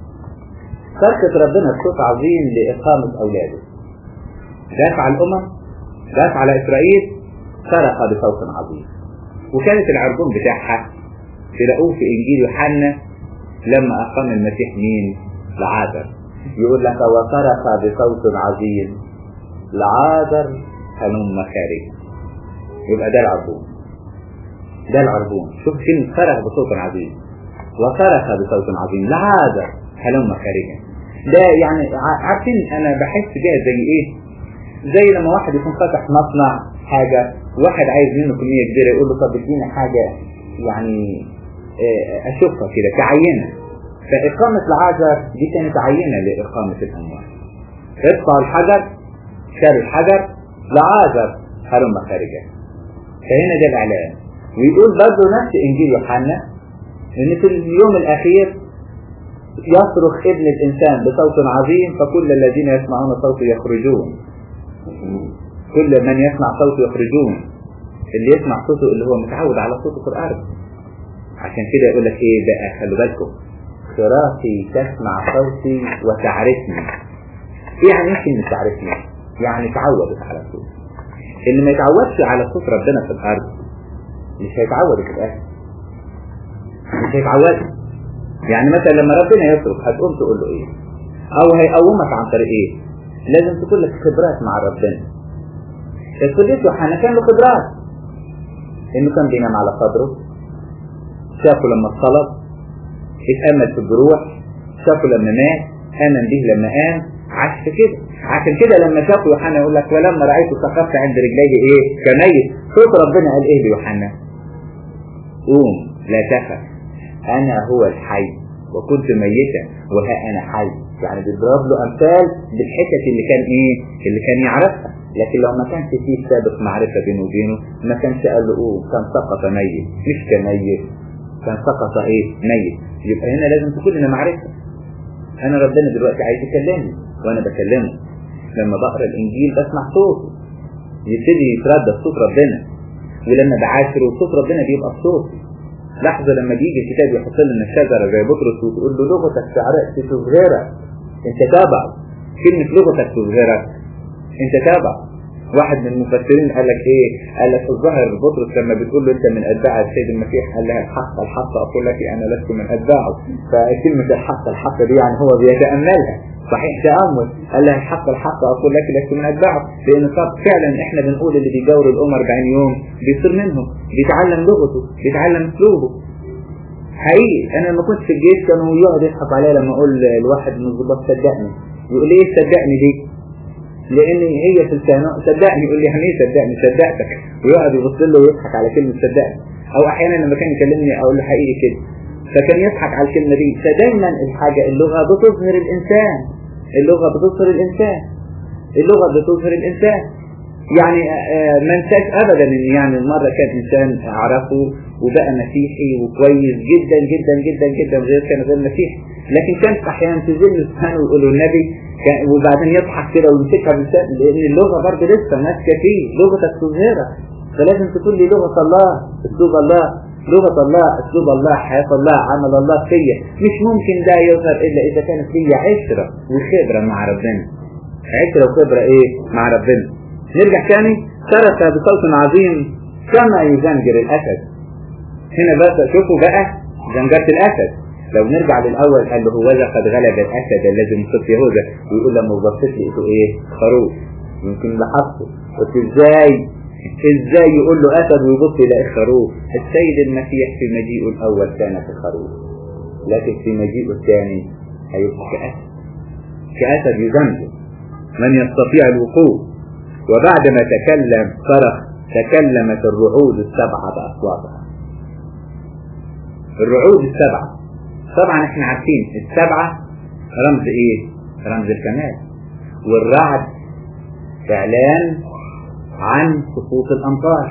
صرخة ربنا بصوت عظيم لإقامة أولاده دافع على الأمم دافع على إسرائيل صرخ بصوت عظيم وكانت العربون بتاعها تلاقوه في إنجيل يوحنا لما أقام المسيح مين لعازر يقول لك وصرخ بصوت عظيم لعازر هلم خارج يبقى ده العربون ده العربون شوف كلمة صرخ بصوت عظيم وصرخ بصوت عظيم لعازر هلم خارجا ده يعني عارفين انا بحس بيها زي ايه زي لما واحد يكون فاتح مصنع حاجة واحد عايز منه كمية كبيرة يقول له طب اديني حاجة يعني اشوفها كده كعينة فإقامة العازر دي كانت عينة لإقامة الأموال ارفع الحجر شال الحجر لعازر هلم خارجا فهنا ده الإعلان ويقول برضه نفس إنجيل يوحنا إن في اليوم الأخير يصرخ ابن الإنسان بصوت عظيم فكل الذين يسمعون صوته يخرجون كل من يسمع صوته يخرجون اللي يسمع صوته اللي هو متعود على صوته في الأرض عشان كده يقول لك إيه بقى خلوا بالكم صراخي تسمع صوتي وتعرفني إيه يعني إيه كلمة تعرفني؟ يعني تعودت على صوتي اللي ما يتعودش على صوت ربنا في الأرض مش هيتعود في الآخر مش هيتعود يعني مثلا لما ربنا يصرف هتقوم تقول له ايه او هيقومك عن طريق ايه لازم تكون لك خبرات مع ربنا القديس يوحنا كان له خبرات انه كان بينام على صدره شافه لما اتصلب اتأمل في الجروح شافه لما مات آمن به لما قام عاش في كده عشان كده لما شافه يوحنا يقول لك ولما رأيته سقطت عند رجليه ايه كميت صوت ربنا قال ايه ليوحنا قوم لا تخف انا هو الحي وكنت ميتا وها انا حي يعني بيضرب له امثال بالحتت اللي كان ايه اللي كان يعرفها لكن لو ما كانش فيه سابق معرفة بينه وبينه ما كانش قال له قوم كان سقط ميت مش كميت كان سقط ايه ميت يبقى هنا لازم تكون لنا معرفة انا ربنا دلوقتي عايز يكلمني وانا بكلمه لما بقرا الانجيل بسمع صوته يبتدي يتردد صوت ربنا ولما بعاشر وصوت ربنا بيبقى صوتي لحظة لما بيجي الكتاب يحط لنا شجرة زي بطرس وتقول له لغتك تصغرك انت تابع كلمة لغتك تصغرك انت تابع واحد من المفسرين قال لك ايه قال لك الظاهر بطرس لما بتقول له انت من اتباع السيد المسيح قال لها الحق الحق اقول لك انا لست من اتباعه فكلمة الحق الحق دي يعني هو بيتأملها صحيح تأمل قال لها الحق الحق اقول لك لست من اتباعه لان صار فعلا احنا بنقول اللي بيجاور الامم 40 يوم بيصير منهم بيتعلم لغته بيتعلم اسلوبه حقيقي انا لما كنت في الجيش كانوا يقعد يضحك عليا لما اقول لواحد من الضباط صدقني يقول لي ايه صدقني دي لان هي في الثانوي صدقني يقول لي يعني ايه صدقني صدقتك ويقعد يبص له ويضحك على كلمه صدقني او احيانا لما كان يكلمني اقول له حقيقي كده فكان يضحك على الكلمه دي فدايما الحاجه اللغه بتظهر الانسان اللغه بتظهر الانسان اللغه بتظهر الانسان يعني ما انساش ابدا ان يعني مره كان انسان اعرفه وبقى مسيحي وكويس جدا جدا جدا جدا غير كان غير مسيحي لكن كان احيانا تزل لسانه ويقولوا النبي وبعدين يضحك كده ويمسكها بلسان لان اللغه برضه لسه ماسكه فيه لغتك تظهرها فلازم تقول لي لغه الله اسلوب الله لغه الله اسلوب الله حياه الله عمل الله فيا مش ممكن ده يظهر الا اذا كانت ليا عشره وخبره مع ربنا عشره وخبره ايه مع ربنا نرجع تاني صرخ بصوت عظيم كما يزنجر الاسد هنا بس شوفوا بقى زنجرة الاسد لو نرجع للاول قال له هو قد غلب الاسد الذي من صف يهوذا ويقول لما بصيت لقيته ايه خروف يمكن لاحظته قلت ازاي ازاي يقول له اسد ويبص يلاقي خروف السيد المسيح في مجيئه الاول كان في خروف لكن في مجيئه الثاني هيبقى كاسد كاسد يزنجر من يستطيع الوقوف وبعد ما تكلم صرخ تكلمت الرعود السبعة بأصواتها الرعود السبعة طبعا احنا عارفين السبعة رمز ايه رمز الكمال والرعد اعلان عن سقوط الامطار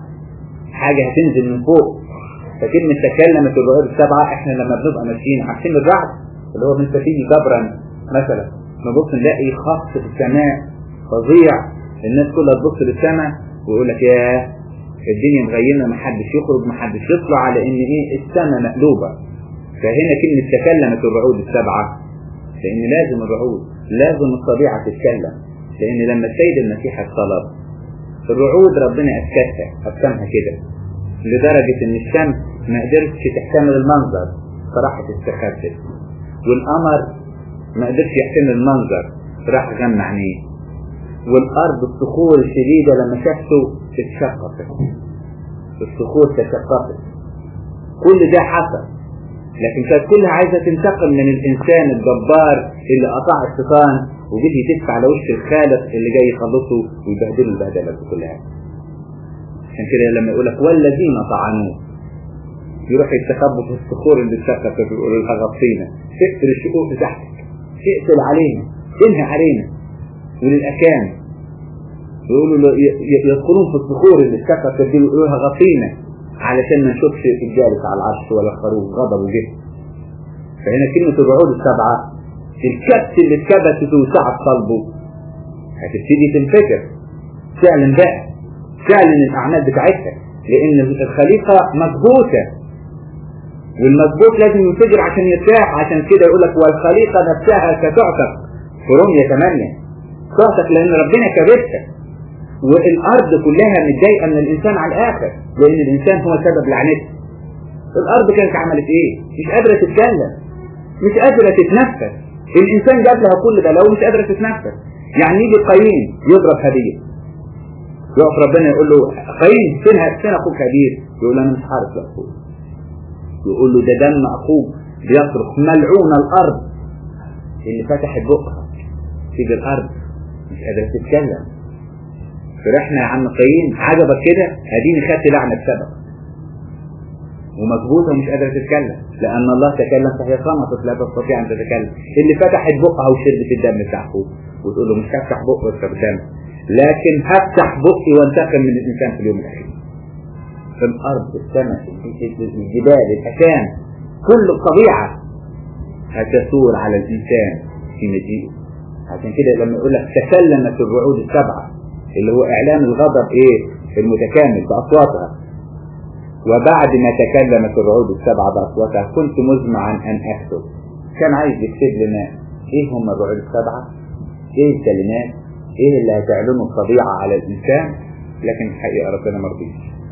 حاجة هتنزل من فوق فكلمة تكلمت الرعود السبعة احنا لما بنبقى ماشيين عارفين الرعد اللي هو من سفينة جبرا مثلا نبص نلاقي خط في السماء فظيع الناس كلها تبص للسماء ويقول لك يا الدنيا مغيمه ما حدش يخرج ما حدش يطلع على ان ايه السماء مقلوبه فهنا كلمه تكلمت الرعود السبعه لان لازم الرعود لازم الطبيعه تتكلم لان لما السيد المسيح الطلب الرعود ربنا اسكتها افهمها كده لدرجه ان الشمس ما قدرتش تحتمل المنظر فراحت استخبت والقمر ما قدرش يحتمل المنظر راح غمى عينيه والارض الصخور الشديدة لما شافته اتشققت الصخور تشققت كل ده حصل لكن كانت كلها عايزة تنتقم من الانسان الجبار اللي قطع الشيطان وجدي تدفع على وش الخالق اللي جاي يخلصه ويبهدله البهدله دي كلها عشان كده لما يقول لك والذين طعنوه يروح يستخبوا في الصخور اللي اتشققت ويقولوا لها غطينا تقفل الشقوق بتاعتك تقفل علينا تنهي علينا وللأكام يقولوا يدخلون في الصخور اللي اتكفت دي ويقولوا لها غطينا علشان ما نشوفش الجالس على العرش ولا الخروف غضب وجه فهنا كلمة الرعود السبعة الكبت اللي اتكبتت وسعت صلبه هتبتدي تنفجر فعلا بقى فعلا الأعمال بتاعتها لأن الخليقة مضبوطة والمضبوط لازم ينفجر عشان يرتاح عشان كده يقول لك والخليقة نفسها ستعتق في رومية 8 تعتق لأن ربنا كبتها والأرض كلها متضايقة من الإنسان على الآخر لأن الإنسان هو سبب لعنته الأرض كانت عملت إيه؟ مش قادرة تتكلم مش قادرة تتنفس الإنسان جاب لها كل ده لو مش قادرة تتنفس يعني يجي قايين يضرب هدية يقف ربنا يقول له قايين فين فين أخوك هدير؟ يقول له أنا مش عارف يا أخوك يقول له ده دم أخوك بيصرخ ملعون الأرض اللي فتحت بقها تيجي الأرض مش قادرة تتكلم فرحنا يا عم قايين عجبك كده اديني خدت لعنة بسبب ومظبوطة مش قادرة تتكلم لأن الله تكلم فهي صمتت لا تستطيع أن تتكلم اللي فتحت بقها وشربت الدم بتاع أخوه وتقول له مش هفتح بقي واشرب دم لكن هفتح بقي وانتقم من الإنسان في اليوم الأخير في الأرض السماء الجبال الأكام كل الطبيعة هتثور على الإنسان في مجيئه عشان كده لما يقول لك تكلمت الرعود السبعة اللي هو إعلان الغضب إيه المتكامل بأصواتها وبعد ما تكلمت الرعود السبعة بأصواتها كنت مزمعا أن أكتب كان عايز يكتب لنا إيه هم الرعود السبعة إيه الكلمات ايه اللي هتعلمه الطبيعة على الانسان لكن الحقيقة ربنا مرضيش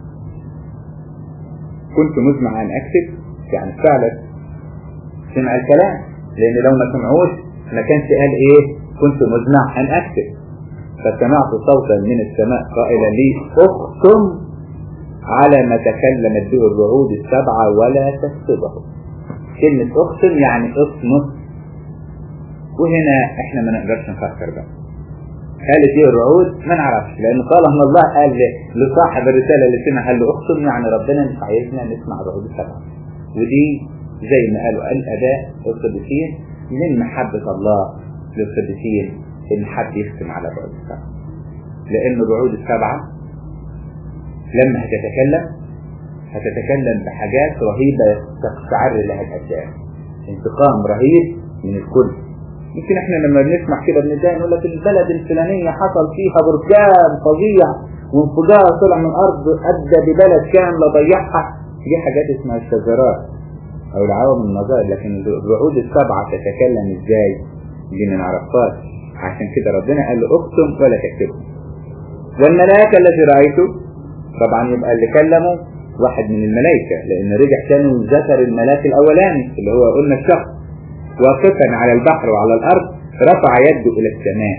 كنت مزمع ان اكتب يعني فعلا سمع الكلام لان لو ما سمعوش ما كانش قال ايه كنت مزمع ان اكتب فسمعت صوتا من السماء قائلا لي اختم على ما تكلمت به الرعود السبعة ولا تكتبه كلمة اختم يعني اصمت وهنا احنا ما نقدرش نفكر بقى قالت ايه الرعود ما نعرفش لان طالما الله قال لصاحب الرسالة اللي سمع قال له اختم يعني ربنا مش عايزنا نسمع الرعود السبعة ودي زي ما قالوا الاباء القديسين من محبة الله للقديسين ان حد يختم على الرعود السبعة لان الرعود السبعة لما هتتكلم هتتكلم بحاجات رهيبة تقشعر لها الأجسام انتقام رهيب من الكل يمكن احنا لما بنسمع كده بنتضايق نقول لك البلد الفلانية حصل فيها بركان فظيع وانفجار طلع من الأرض أدى ببلد كاملة ضيعها دي حاجات اسمها الشجرات أو العوامل النظائر لكن الرعود السبعة تتكلم ازاي دي ما نعرفهاش عشان كده ربنا قال له اكتم ولا تكتبه والملاك الذي رأيته طبعا يبقى اللي كلمه واحد من الملائكة لأن رجع تاني وذكر الملاك الأولاني اللي هو قلنا الشخص واقفا على البحر وعلى الأرض رفع يده إلى السماء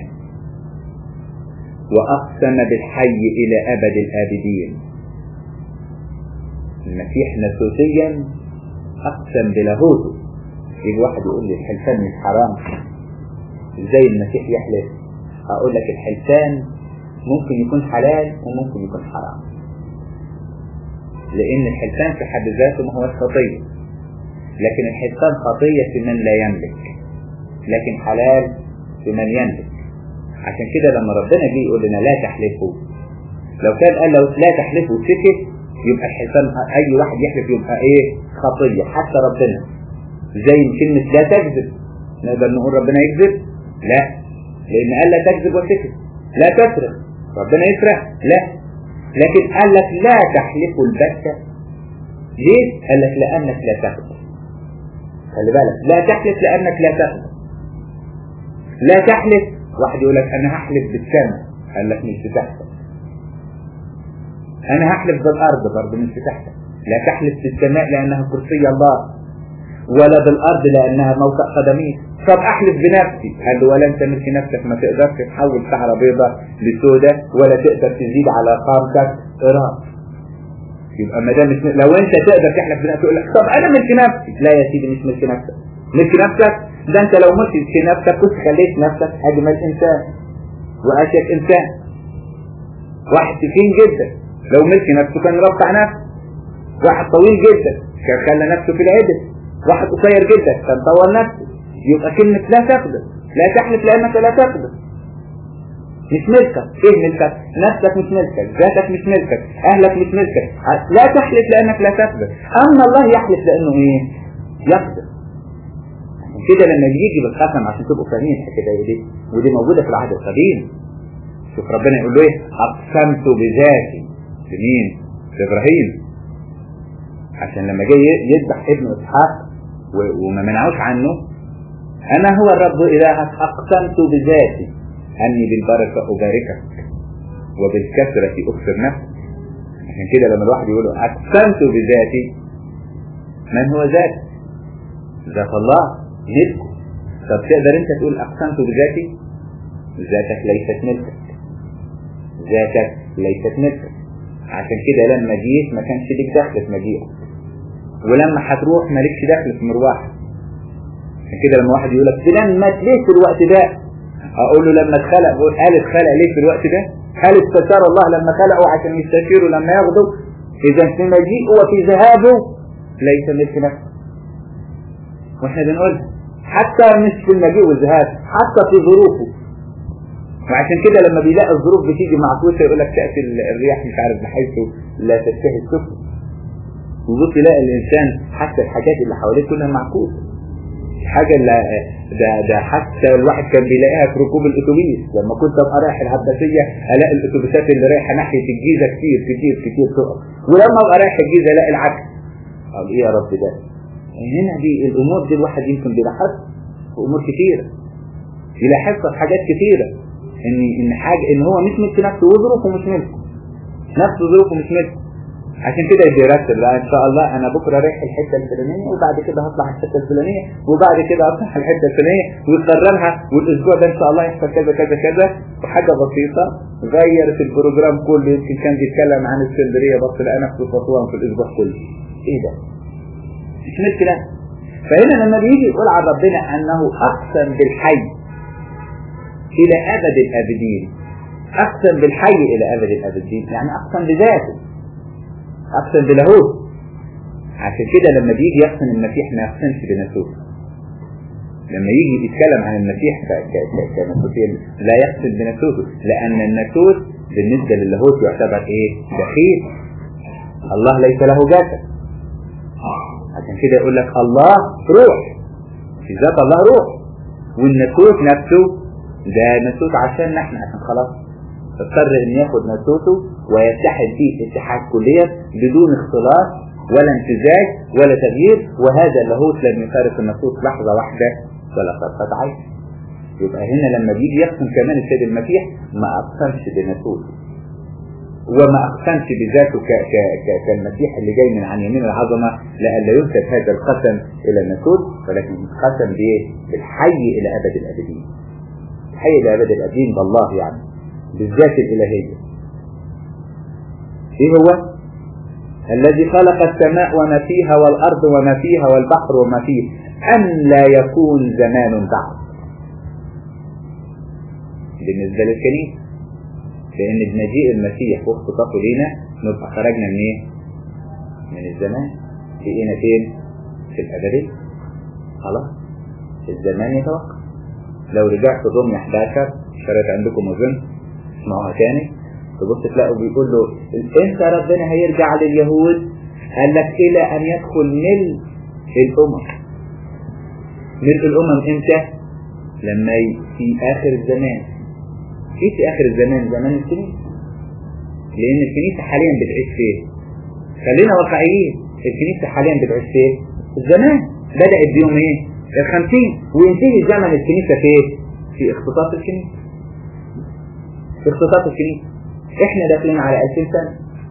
وأقسم بالحي إلى أبد الآبدين المسيح نسوسيا أقسم بلاهوته يجي واحد يقول لي الحلفان مش حرام ازاي المسيح يحلف أقول لك الحلفان ممكن يكون حلال وممكن يكون حرام لأن الحلفان في حد ذاته ما هوش خطية لكن الحلفان خطية في من لا يملك لكن حلال في من يملك عشان كده لما ربنا جه يقول لنا لا تحلفوا لو كان قال لو لا تحلفوا سكت يبقى الحلفان أي واحد يحلف يبقى إيه خطية حتى ربنا زي كلمة لا تكذب نقدر نقول ربنا يكذب لا لأن قال لا تكذب وسكت لا تسرق ربنا يسرق لا لكن قال لك لا تحلفوا البتة ليه؟ قال لك لأنك لا تقدر خلي بالك لا تحلف لأنك لا تقدر لا تحلف واحد يقول لك أنا هحلف بالسماء قال لك مش بتحصل أنا هحلف بالأرض برضه مش بتحصل لا تحلف بالسماء لأنها كرسي الله ولا بالأرض لأنها موقع قدميه طب أحلف بنفسي قال له ولا أنت ملك نفسك ما تقدرش تحول شعرة بيضة لسودة ولا تقدر تزيد على قامتك قراب يبقى ما دام لو أنت تقدر تحلف بنفسك يقول لك طب أنا ملك نفسي لا يا سيدي مش ملك نفسك ملك نفسك ده أنت لو ملك نفسك كنت خليت نفسك أجمل إنسان وأشيك إنسان واحد تخين جدا لو ملك نفسه كان رفع نفسه واحد طويل جدا كان خلى نفسه في العدل واحد قصير جدا كان طور نفسه يبقى كلمة لا تقدر لا تحلف لأنك لا تقدر مش ملكك ايه ملكك نفسك مش ملكك ذاتك مش ملكك اهلك مش ملكك لا تحلف لأنك لا تقدر اما الله يحلف لأنه ايه يقدر كده لما بيجي بالقسم عشان تبقوا فاهمين الحكايه دي ودي موجوده في العهد القديم شوف ربنا يقول له ايه اقسمت بذاتي لمين لابراهيم عشان لما جاي يذبح ابن اسحاق وما منعوش عنه انا هو الرب الهك اقسمت بذاتي اني بالبركه اباركك وبالكثره اكثر نفسك عشان كده لما الواحد يقول له اقسمت بذاتي من هو ذاتي ذات الله ملكه طب تقدر انت تقول اقسمت بذاتي ذاتك ليست ملكك ذاتك ليست ملكك عشان كده لما جيت ما كانش ليك دخل في مجيئك ولما هتروح مالكش دخل في مروحك عشان كده لما واحد يقول لك فلان مات ليه في الوقت ده اقول له لما اتخلق قال اتخلق ليه في الوقت ده هل استشار الله لما خلقه عشان يستشيره لما ياخده اذا في مجيئه وفي ذهابه ليس ملك نفسه واحنا بنقولها حتى مش في المجيء والذهاب حتى في ظروفه وعشان كده لما بيلاقي الظروف بتيجي معكوسه يقول لك تاتي الرياح مش عارف بحيث لا تشتهي السفن وبص يلاقي الانسان حتى الحاجات اللي حواليه كلها معكوسه حاجه اللي ده ده حتى الواحد كان بيلاقيها في ركوب الاتوبيس لما كنت ابقى رايح العباسيه الاقي الاتوبيسات اللي رايحه ناحيه الجيزه كتير كتير كتير تقف ولما ابقى رايح الجيزه الاقي العكس طب ايه يا رب ده هنا دي الامور دي الواحد يمكن بيلاحظها في امور كتيره يلاحظها في حاجات كتيره ان ان حاجه ان هو مش ملك نفسه وظروفه مش ملكه نفسه ظروفه مش ملكه عشان كده يجي يرتب بقى ان شاء الله انا بكره رايح الحته الفلانيه وبعد كده هطلع الحته الفلانيه وبعد كده اطلع الحته الفلانيه ويقررها والاسبوع ده ان شاء الله يحصل كذا كذا كذا وحاجه بسيطه غير في البروجرام كله يمكن كان بيتكلم عن اسكندريه بس لقى نفسه في اسوان في الاسبوع كله ايه ده؟ مش ملك ده فهنا لما بيجي يقول على ربنا انه اقسم بالحي الى ابد الابدين اقسم بالحي الى ابد الابدين يعني اقسم بذاته اقسم بلاهوت عشان كده لما بيجي يقسم المسيح ما يقسمش بناسوت لما يجي يتكلم عن المسيح كناسوتيا لا يقسم بناسوته لان الناسوت بالنسبه للاهوت يعتبر ايه دخيل الله ليس له جسد عشان كده يقول لك الله روح في ذات الله روح والناسوت نفسه ده ناسوت عشان نحن عشان خلاص اضطر ان ياخد ناسوته ويتحد فيه اتحاد كليا بدون اختلاط ولا امتزاج ولا تغيير وهذا اللاهوت لم يفارق الناسوت لحظه واحده ولا طرفه عين يبقى هنا لما بيجي يقسم كمان السيد المسيح ما اقسمش بناسوته وما اقسمش بذاته ك ك ك كالمسيح اللي جاي من عن يمين العظمه لئلا ينسب هذا القسم الى الناسوت ولكن قسم بايه؟ بالحي الى ابد الابدين. الحي الى ابد الابدين بالله يعني بالذات الالهيه. ايه هو؟ الذي خلق السماء وما فيها والارض وما فيها والبحر وما فيه ان لا يكون زمان بعد. بالنسبه للكنيسه لان بمجيء المسيح واختطافه لينا نبقى خرجنا من ايه؟ من الزمان بقينا فين؟ في الابديه خلاص الزمان يتوقف لو رجعت ضمن 11 شرط عندكم اظن اسمعوها تاني تبص تلاقوا بيقول له امتى ربنا هيرجع لليهود؟ قال لك الى ان يدخل ملء الامم ملء الامم امتى؟ لما في اخر الزمان ايه في اخر الزمان زمان الكنيسه لان الكنيسه حاليا بتعيش فين خلينا واقعيين الكنيسه حاليا بتعيش فين الزمان بدات بيوم ايه الخمسين وينتهي زمن الكنيسه في ايه في اختطاف الكنيسه في اختطاف الكنيسه احنا داخلين على 2000 سنه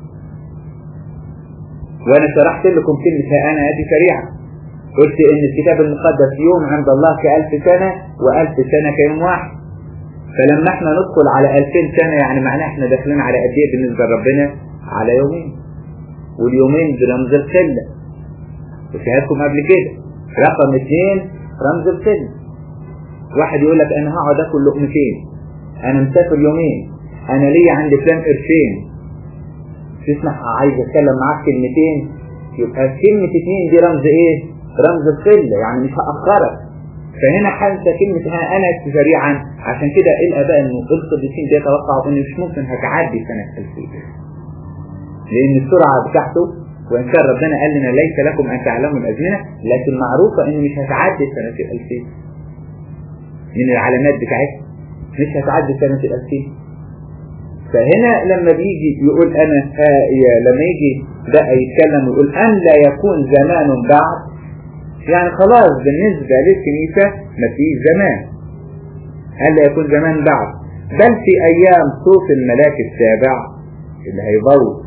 وانا شرحت لكم كلمه ها انا ادي سريعا قلت ان الكتاب المقدس يوم عند الله كألف سنة وألف سنة كيوم واحد فلما احنا ندخل على 2000 سنة يعني معناه احنا داخلين على قد ايه بالنسبة لربنا على يومين واليومين برمز الخلة وشهادكم قبل كده رقم اثنين رمز الخلة واحد يقول لك انا هقعد اكل لقمتين انا مسافر يومين انا ليا عند فلان قرشين تسمح عايز اتكلم معاك كلمتين يبقى كلمة اتنين دي رمز ايه رمز الخلة يعني مش هأخرك فهنا حالة كلمة ها أنا سريعا عشان كده الآباء إنه القديسين بيتوقعوا إن مش ممكن هتعدي سنة 2000 لأن السرعة بتاعته وإن كان ربنا قال لنا ليس لكم أن تعلموا الأزمنة لكن معروفة إن مش هتعدي سنة 2000 من العلامات بتاعتها مش هتعدي سنة 2000 فهنا لما بيجي يقول أنا آه لما يجي بقى يتكلم ويقول أن لا يكون زمان بعد يعني خلاص بالنسبة للكنيسة ما فيش زمان هل يكون زمان بعد بل في أيام صوت الملاك السابع اللي هيضوق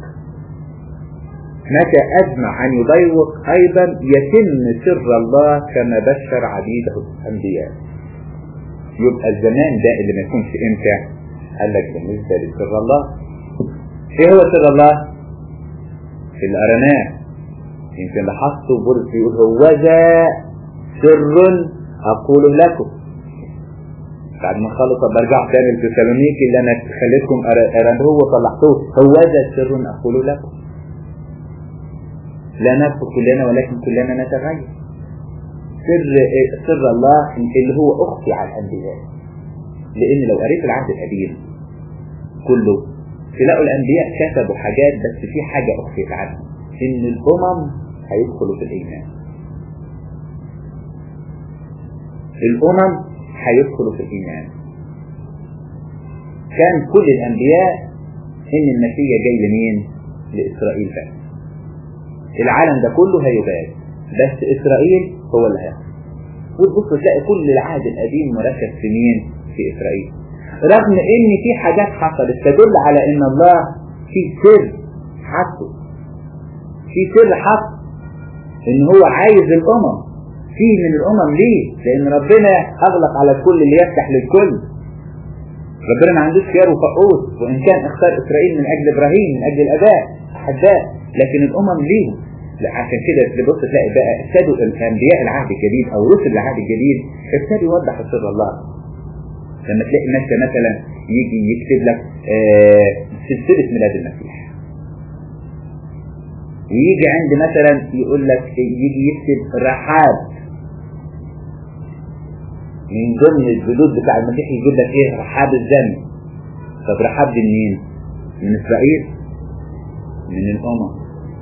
متى أجمع أن يضيق أيضا يتم سر الله كما بشر عبيده الأنبياء يبقى الزمان ده اللي ما يكونش إمتى قال لك بالنسبة لسر الله إيه هو سر الله؟ في الأرانات يمكن لاحظتوا بولس بيقول هو ذا سر اقوله لكم بعد ما خلص برجع تاني لتسالونيكي اللي انا خليتكم ارانوه وطلعتوه هو ذا سر اقوله لكم لا نبقى كلنا ولكن كلنا نتغير سر سر الله اللي هو اخفي على الانبياء لان لو قريت العهد القديم كله تلاقوا الانبياء كتبوا حاجات بس في حاجه اخفيت عنهم ان الامم هيدخلوا في الايمان الامم هيدخلوا في الايمان كان كل الانبياء ان المسيح جاي لمين لاسرائيل بس العالم ده كله هيباد بس اسرائيل هو اللي هيحصل وتبص تلاقي كل العهد القديم مركز في مين في اسرائيل رغم ان في حاجات حصلت تدل على ان الله في سر حطه في سر حط ان هو عايز الامم في من الامم ليه لان ربنا اغلق على الكل اللي يفتح للكل ربنا ما عندوش خيار وفقوس وان كان اختار اسرائيل من اجل ابراهيم من اجل الاباء احباء لكن الامم ليهم عشان كده تبص تلاقي بقى ابتدوا الانبياء العهد الجديد او رسل العهد الجديد ابتدوا يوضحوا سر الله لما تلاقي الناس مثلا يجي يكتب لك آه سلسله ميلاد المسيح ويجي عند مثلا يقول لك يجي يكتب رحاب من ضمن الجدود بتاع المسيح يجيب لك ايه رحاب الذنب طب رحاب دي منين؟ من اسرائيل من الامم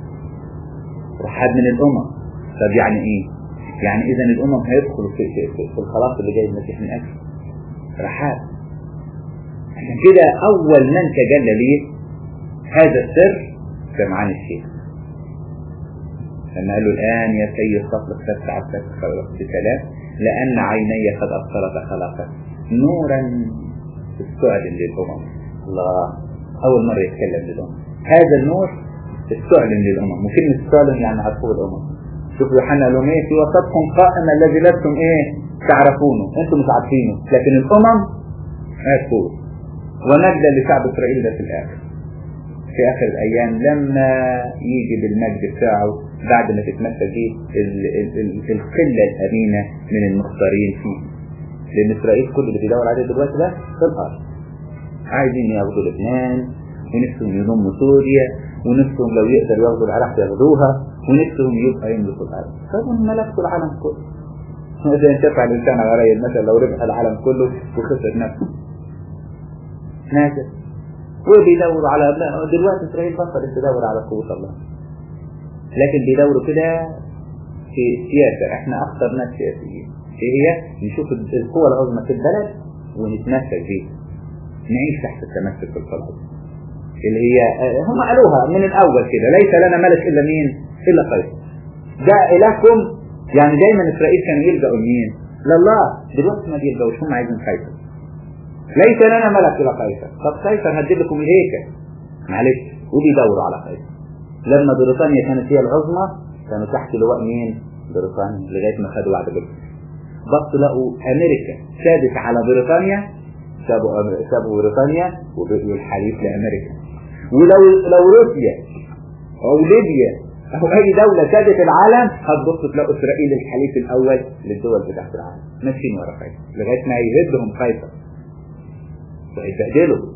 رحاب من الامم طب يعني ايه؟ يعني اذا الامم هيدخلوا في, في, في, في الخلاص اللي جاي المسيح من اجله رحاب عشان كده اول من تجلى ليه هذا السر سمعان الشيخ لما قال له الآن يا سيد تطلق تسعى عبدك بسلام لأن عيني قد أبصرت خلاقك نورا استعلن للأمم الله أول مرة يتكلم للأمم هذا النور استعلن للأمم وكلمة استعلن يعني عرفوه الأمم شوف يوحنا قال لهم ايه في وسطكم قائم الذي لستم ايه تعرفونه انتم مش عارفينه لكن الأمم عرفوه ونجد لشعب إسرائيل ده في الآخر في آخر الأيام لما يجي بالمجد بتاعه بعد ما تتمثل فيه القلة الأمينة من المختارين فيه لأن إسرائيل كل اللي بيدور عليه دلوقتي ده في الأرض عايزين ياخدوا لبنان ونفسهم يضموا سوريا ونفسهم لو يقدروا ياخدوا العراق ياخدوها ونفسهم يبقى يملكوا الأرض طب ملكوا العالم كله إذا انتفع الإنسان على رأي المثل لو ربح العالم كله وخسر نفسه ناجح وبيدوروا على دلوقتي إسرائيل بطلت تدور على قوة الله لكن بيدوروا كده في سياسة احنا اكثر ناس سياسيين ايه هي نشوف القوة العظمى في البلد ونتمسك بيها نعيش تحت التمسك بالقلب اللي هي هم قالوها من الاول كده ليس لنا ملك الا مين الا قيصر ده الهكم يعني دايما اسرائيل كانوا يلجأوا لمين لله دلوقتي ما بيلجأوش هم عايزين قيصر ليس لنا ملك الا قيصر طب قيصر هدي لكم الهيكل معلش وبيدوروا على قيصر لما بريطانيا كانت هي العظمى كانوا تحت لواء مين؟ بريطانيا لغايه ما خدوا وعد بلفور. بصوا لقوا امريكا سادت على بريطانيا سابوا سابوا بريطانيا وبقوا الحليف لامريكا. ولو لو روسيا او ليبيا او اي دوله سادت العالم هتبصوا تلاقوا اسرائيل الحليف الاول للدول بتاعت العالم ماشيين ورا قيصر لغايه ما يهدهم قيصر. وهيتبهدلوا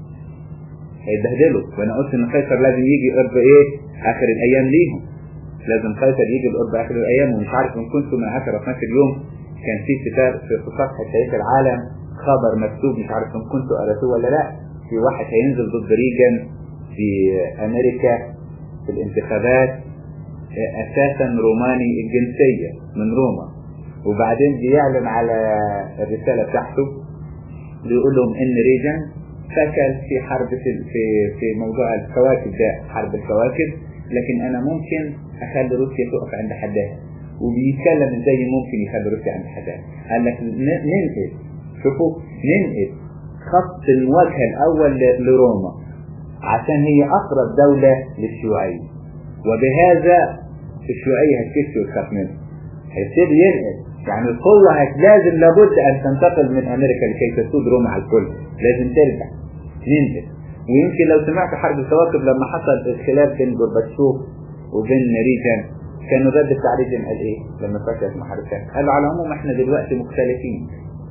هيتبهدلوا وانا قلت ان قيصر لازم يجي قرب ايه اخر الايام ليهم لازم قيصر يجي قرب اخر الايام ومش عارف ان كنتم ما هكذا في نفس اليوم كان في كتاب في صفحه تاريخ العالم خبر مكتوب مش عارف ان كنتوا قرأتوه ولا لا في واحد هينزل ضد ريجن في امريكا في الانتخابات اساسا روماني الجنسيه من روما وبعدين بيعلن على الرساله بتاعته بيقول لهم ان ريجن فشل في حرب في في في موضوع الكواكب ده حرب الكواكب لكن انا ممكن اخلي روسيا تقف عند حدها وبيتكلم ازاي ممكن يخلي روسيا عند حدها قال لك ننقل شوفوا ننقل خط المواجهه الاول لروما عشان هي اقرب دوله للشيوعيه وبهذا الشيوعيه هتكش وتخاف منه هيبتدي ينقل يعني القوة لازم لابد أن تنتقل من أمريكا لكي تسود روما على الكل لازم ترجع ننزل ويمكن لو سمعت حرب الكواكب لما حصل الخلاف بين جورباتشوف وبين ريجن كان الرد بتاع ريجن قال ايه لما فشلت محاربتها قالوا على العموم احنا دلوقتي مختلفين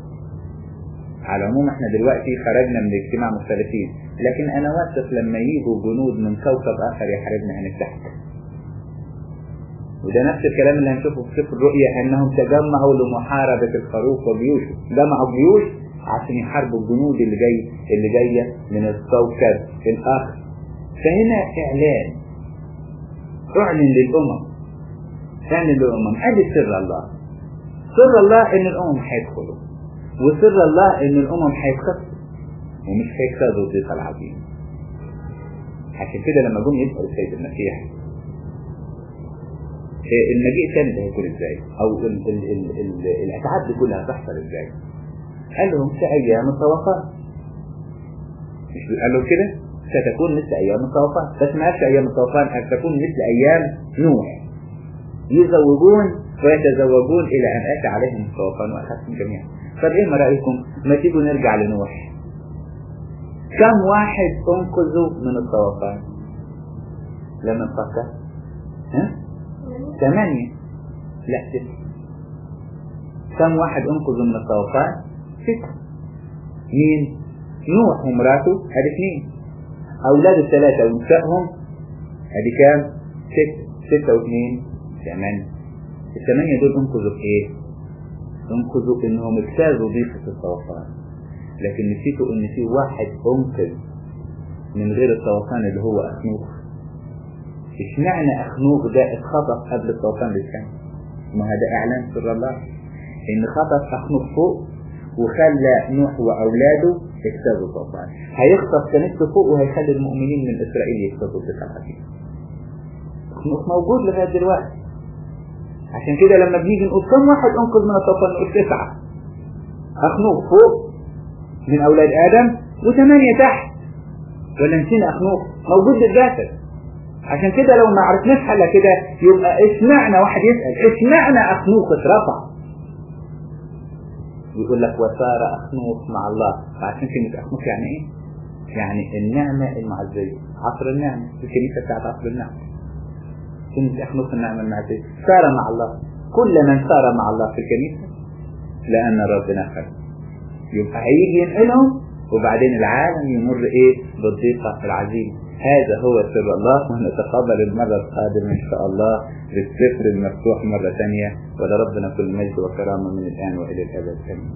على العموم احنا دلوقتي خرجنا من الاجتماع مختلفين لكن انا واثق لما يجوا جنود من كوكب اخر يحاربنا هنفتحك وده نفس الكلام اللي هنشوفه في سفر الرؤيا انهم تجمعوا لمحاربة الخروف وجيوشه جمعوا جيوش عشان يحاربوا الجنود اللي جاي اللي جاية من الكوكب الاخر فهنا اعلان اعلن للامم اعلن للامم ادي سر الله سر الله ان الامم هيدخلوا وسر الله ان الامم هيتخسروا ومش هيكسبوا الضيق العظيم عشان كده لما جم يسألوا السيد المسيح المجيء الثاني ده هيكون ازاي او ال ال ال ال الاتعاب دي كلها هتحصل ازاي قال لهم في ايام الطوفان مش قالوا كده ستكون مثل أيام الطوفان بس ما قالش أيام الطوفان قال تكون مثل أيام نوح يزوجون ويتزوجون إلى أن أتى عليهم الطوفان وأخذهم جميعا طب إيه ما رأيكم ما تيجوا نرجع لنوح كم واحد أنقذوا من الطوفان لما نفكر ها ثمانية لا ستة كم واحد أنقذوا من الطوفان ستة مين نوح ومراته هذه اثنين أولاده الثلاثة ونسائهم هذه كام ستة ستة واثنين ثمانية الثمانية دول انقذوا بإيه؟ انقذوا إنهم اجتازوا ضيفة الطوفان لكن نسيتوا إن في واحد أنقذ من غير الطوفان اللي هو أخنوخ اشمعنى أخنوخ ده اتخطف قبل الطوفان بكام؟ ما هذا إعلان سر الله إن خطف أخنوخ فوق وخلى نوح وأولاده اجتازوا الطوفان هيخطف كنيسته فوق وهيخلي المؤمنين من إسرائيل يجتازوا الطوفان أخنوخ موجود لغاية دلوقتي عشان كده لما بنيجي نقول كم واحد انقذ من الطوفان نقول تسعة اخنوخ فوق من اولاد ادم وثمانية تحت ولا نسينا اخنوخ موجود بالجسد عشان كده لو ما عرفناش حاجة كده يبقى اشمعنى واحد يسأل اشمعنى اخنوخ اترفع يقول لك وصار اخنوخ مع الله فعشان كلمة اخنوخ يعني ايه يعني النعمة المعزية عصر النعمة الكنيسة بتاعت عصر النعمة كلمة أخلص النعمة المعزية سار مع الله كل من سار مع الله في الكنيسة لأن ربنا خير يبقى هيجي ينقلهم وبعدين العالم يمر إيه بالضيقة العزيمة هذا هو سر الله ونتقابل المرة القادمة إن شاء الله بالسفر المفتوح مرة ثانية ولربنا كل مجد وكرامة من الآن وإلى الأبد آمين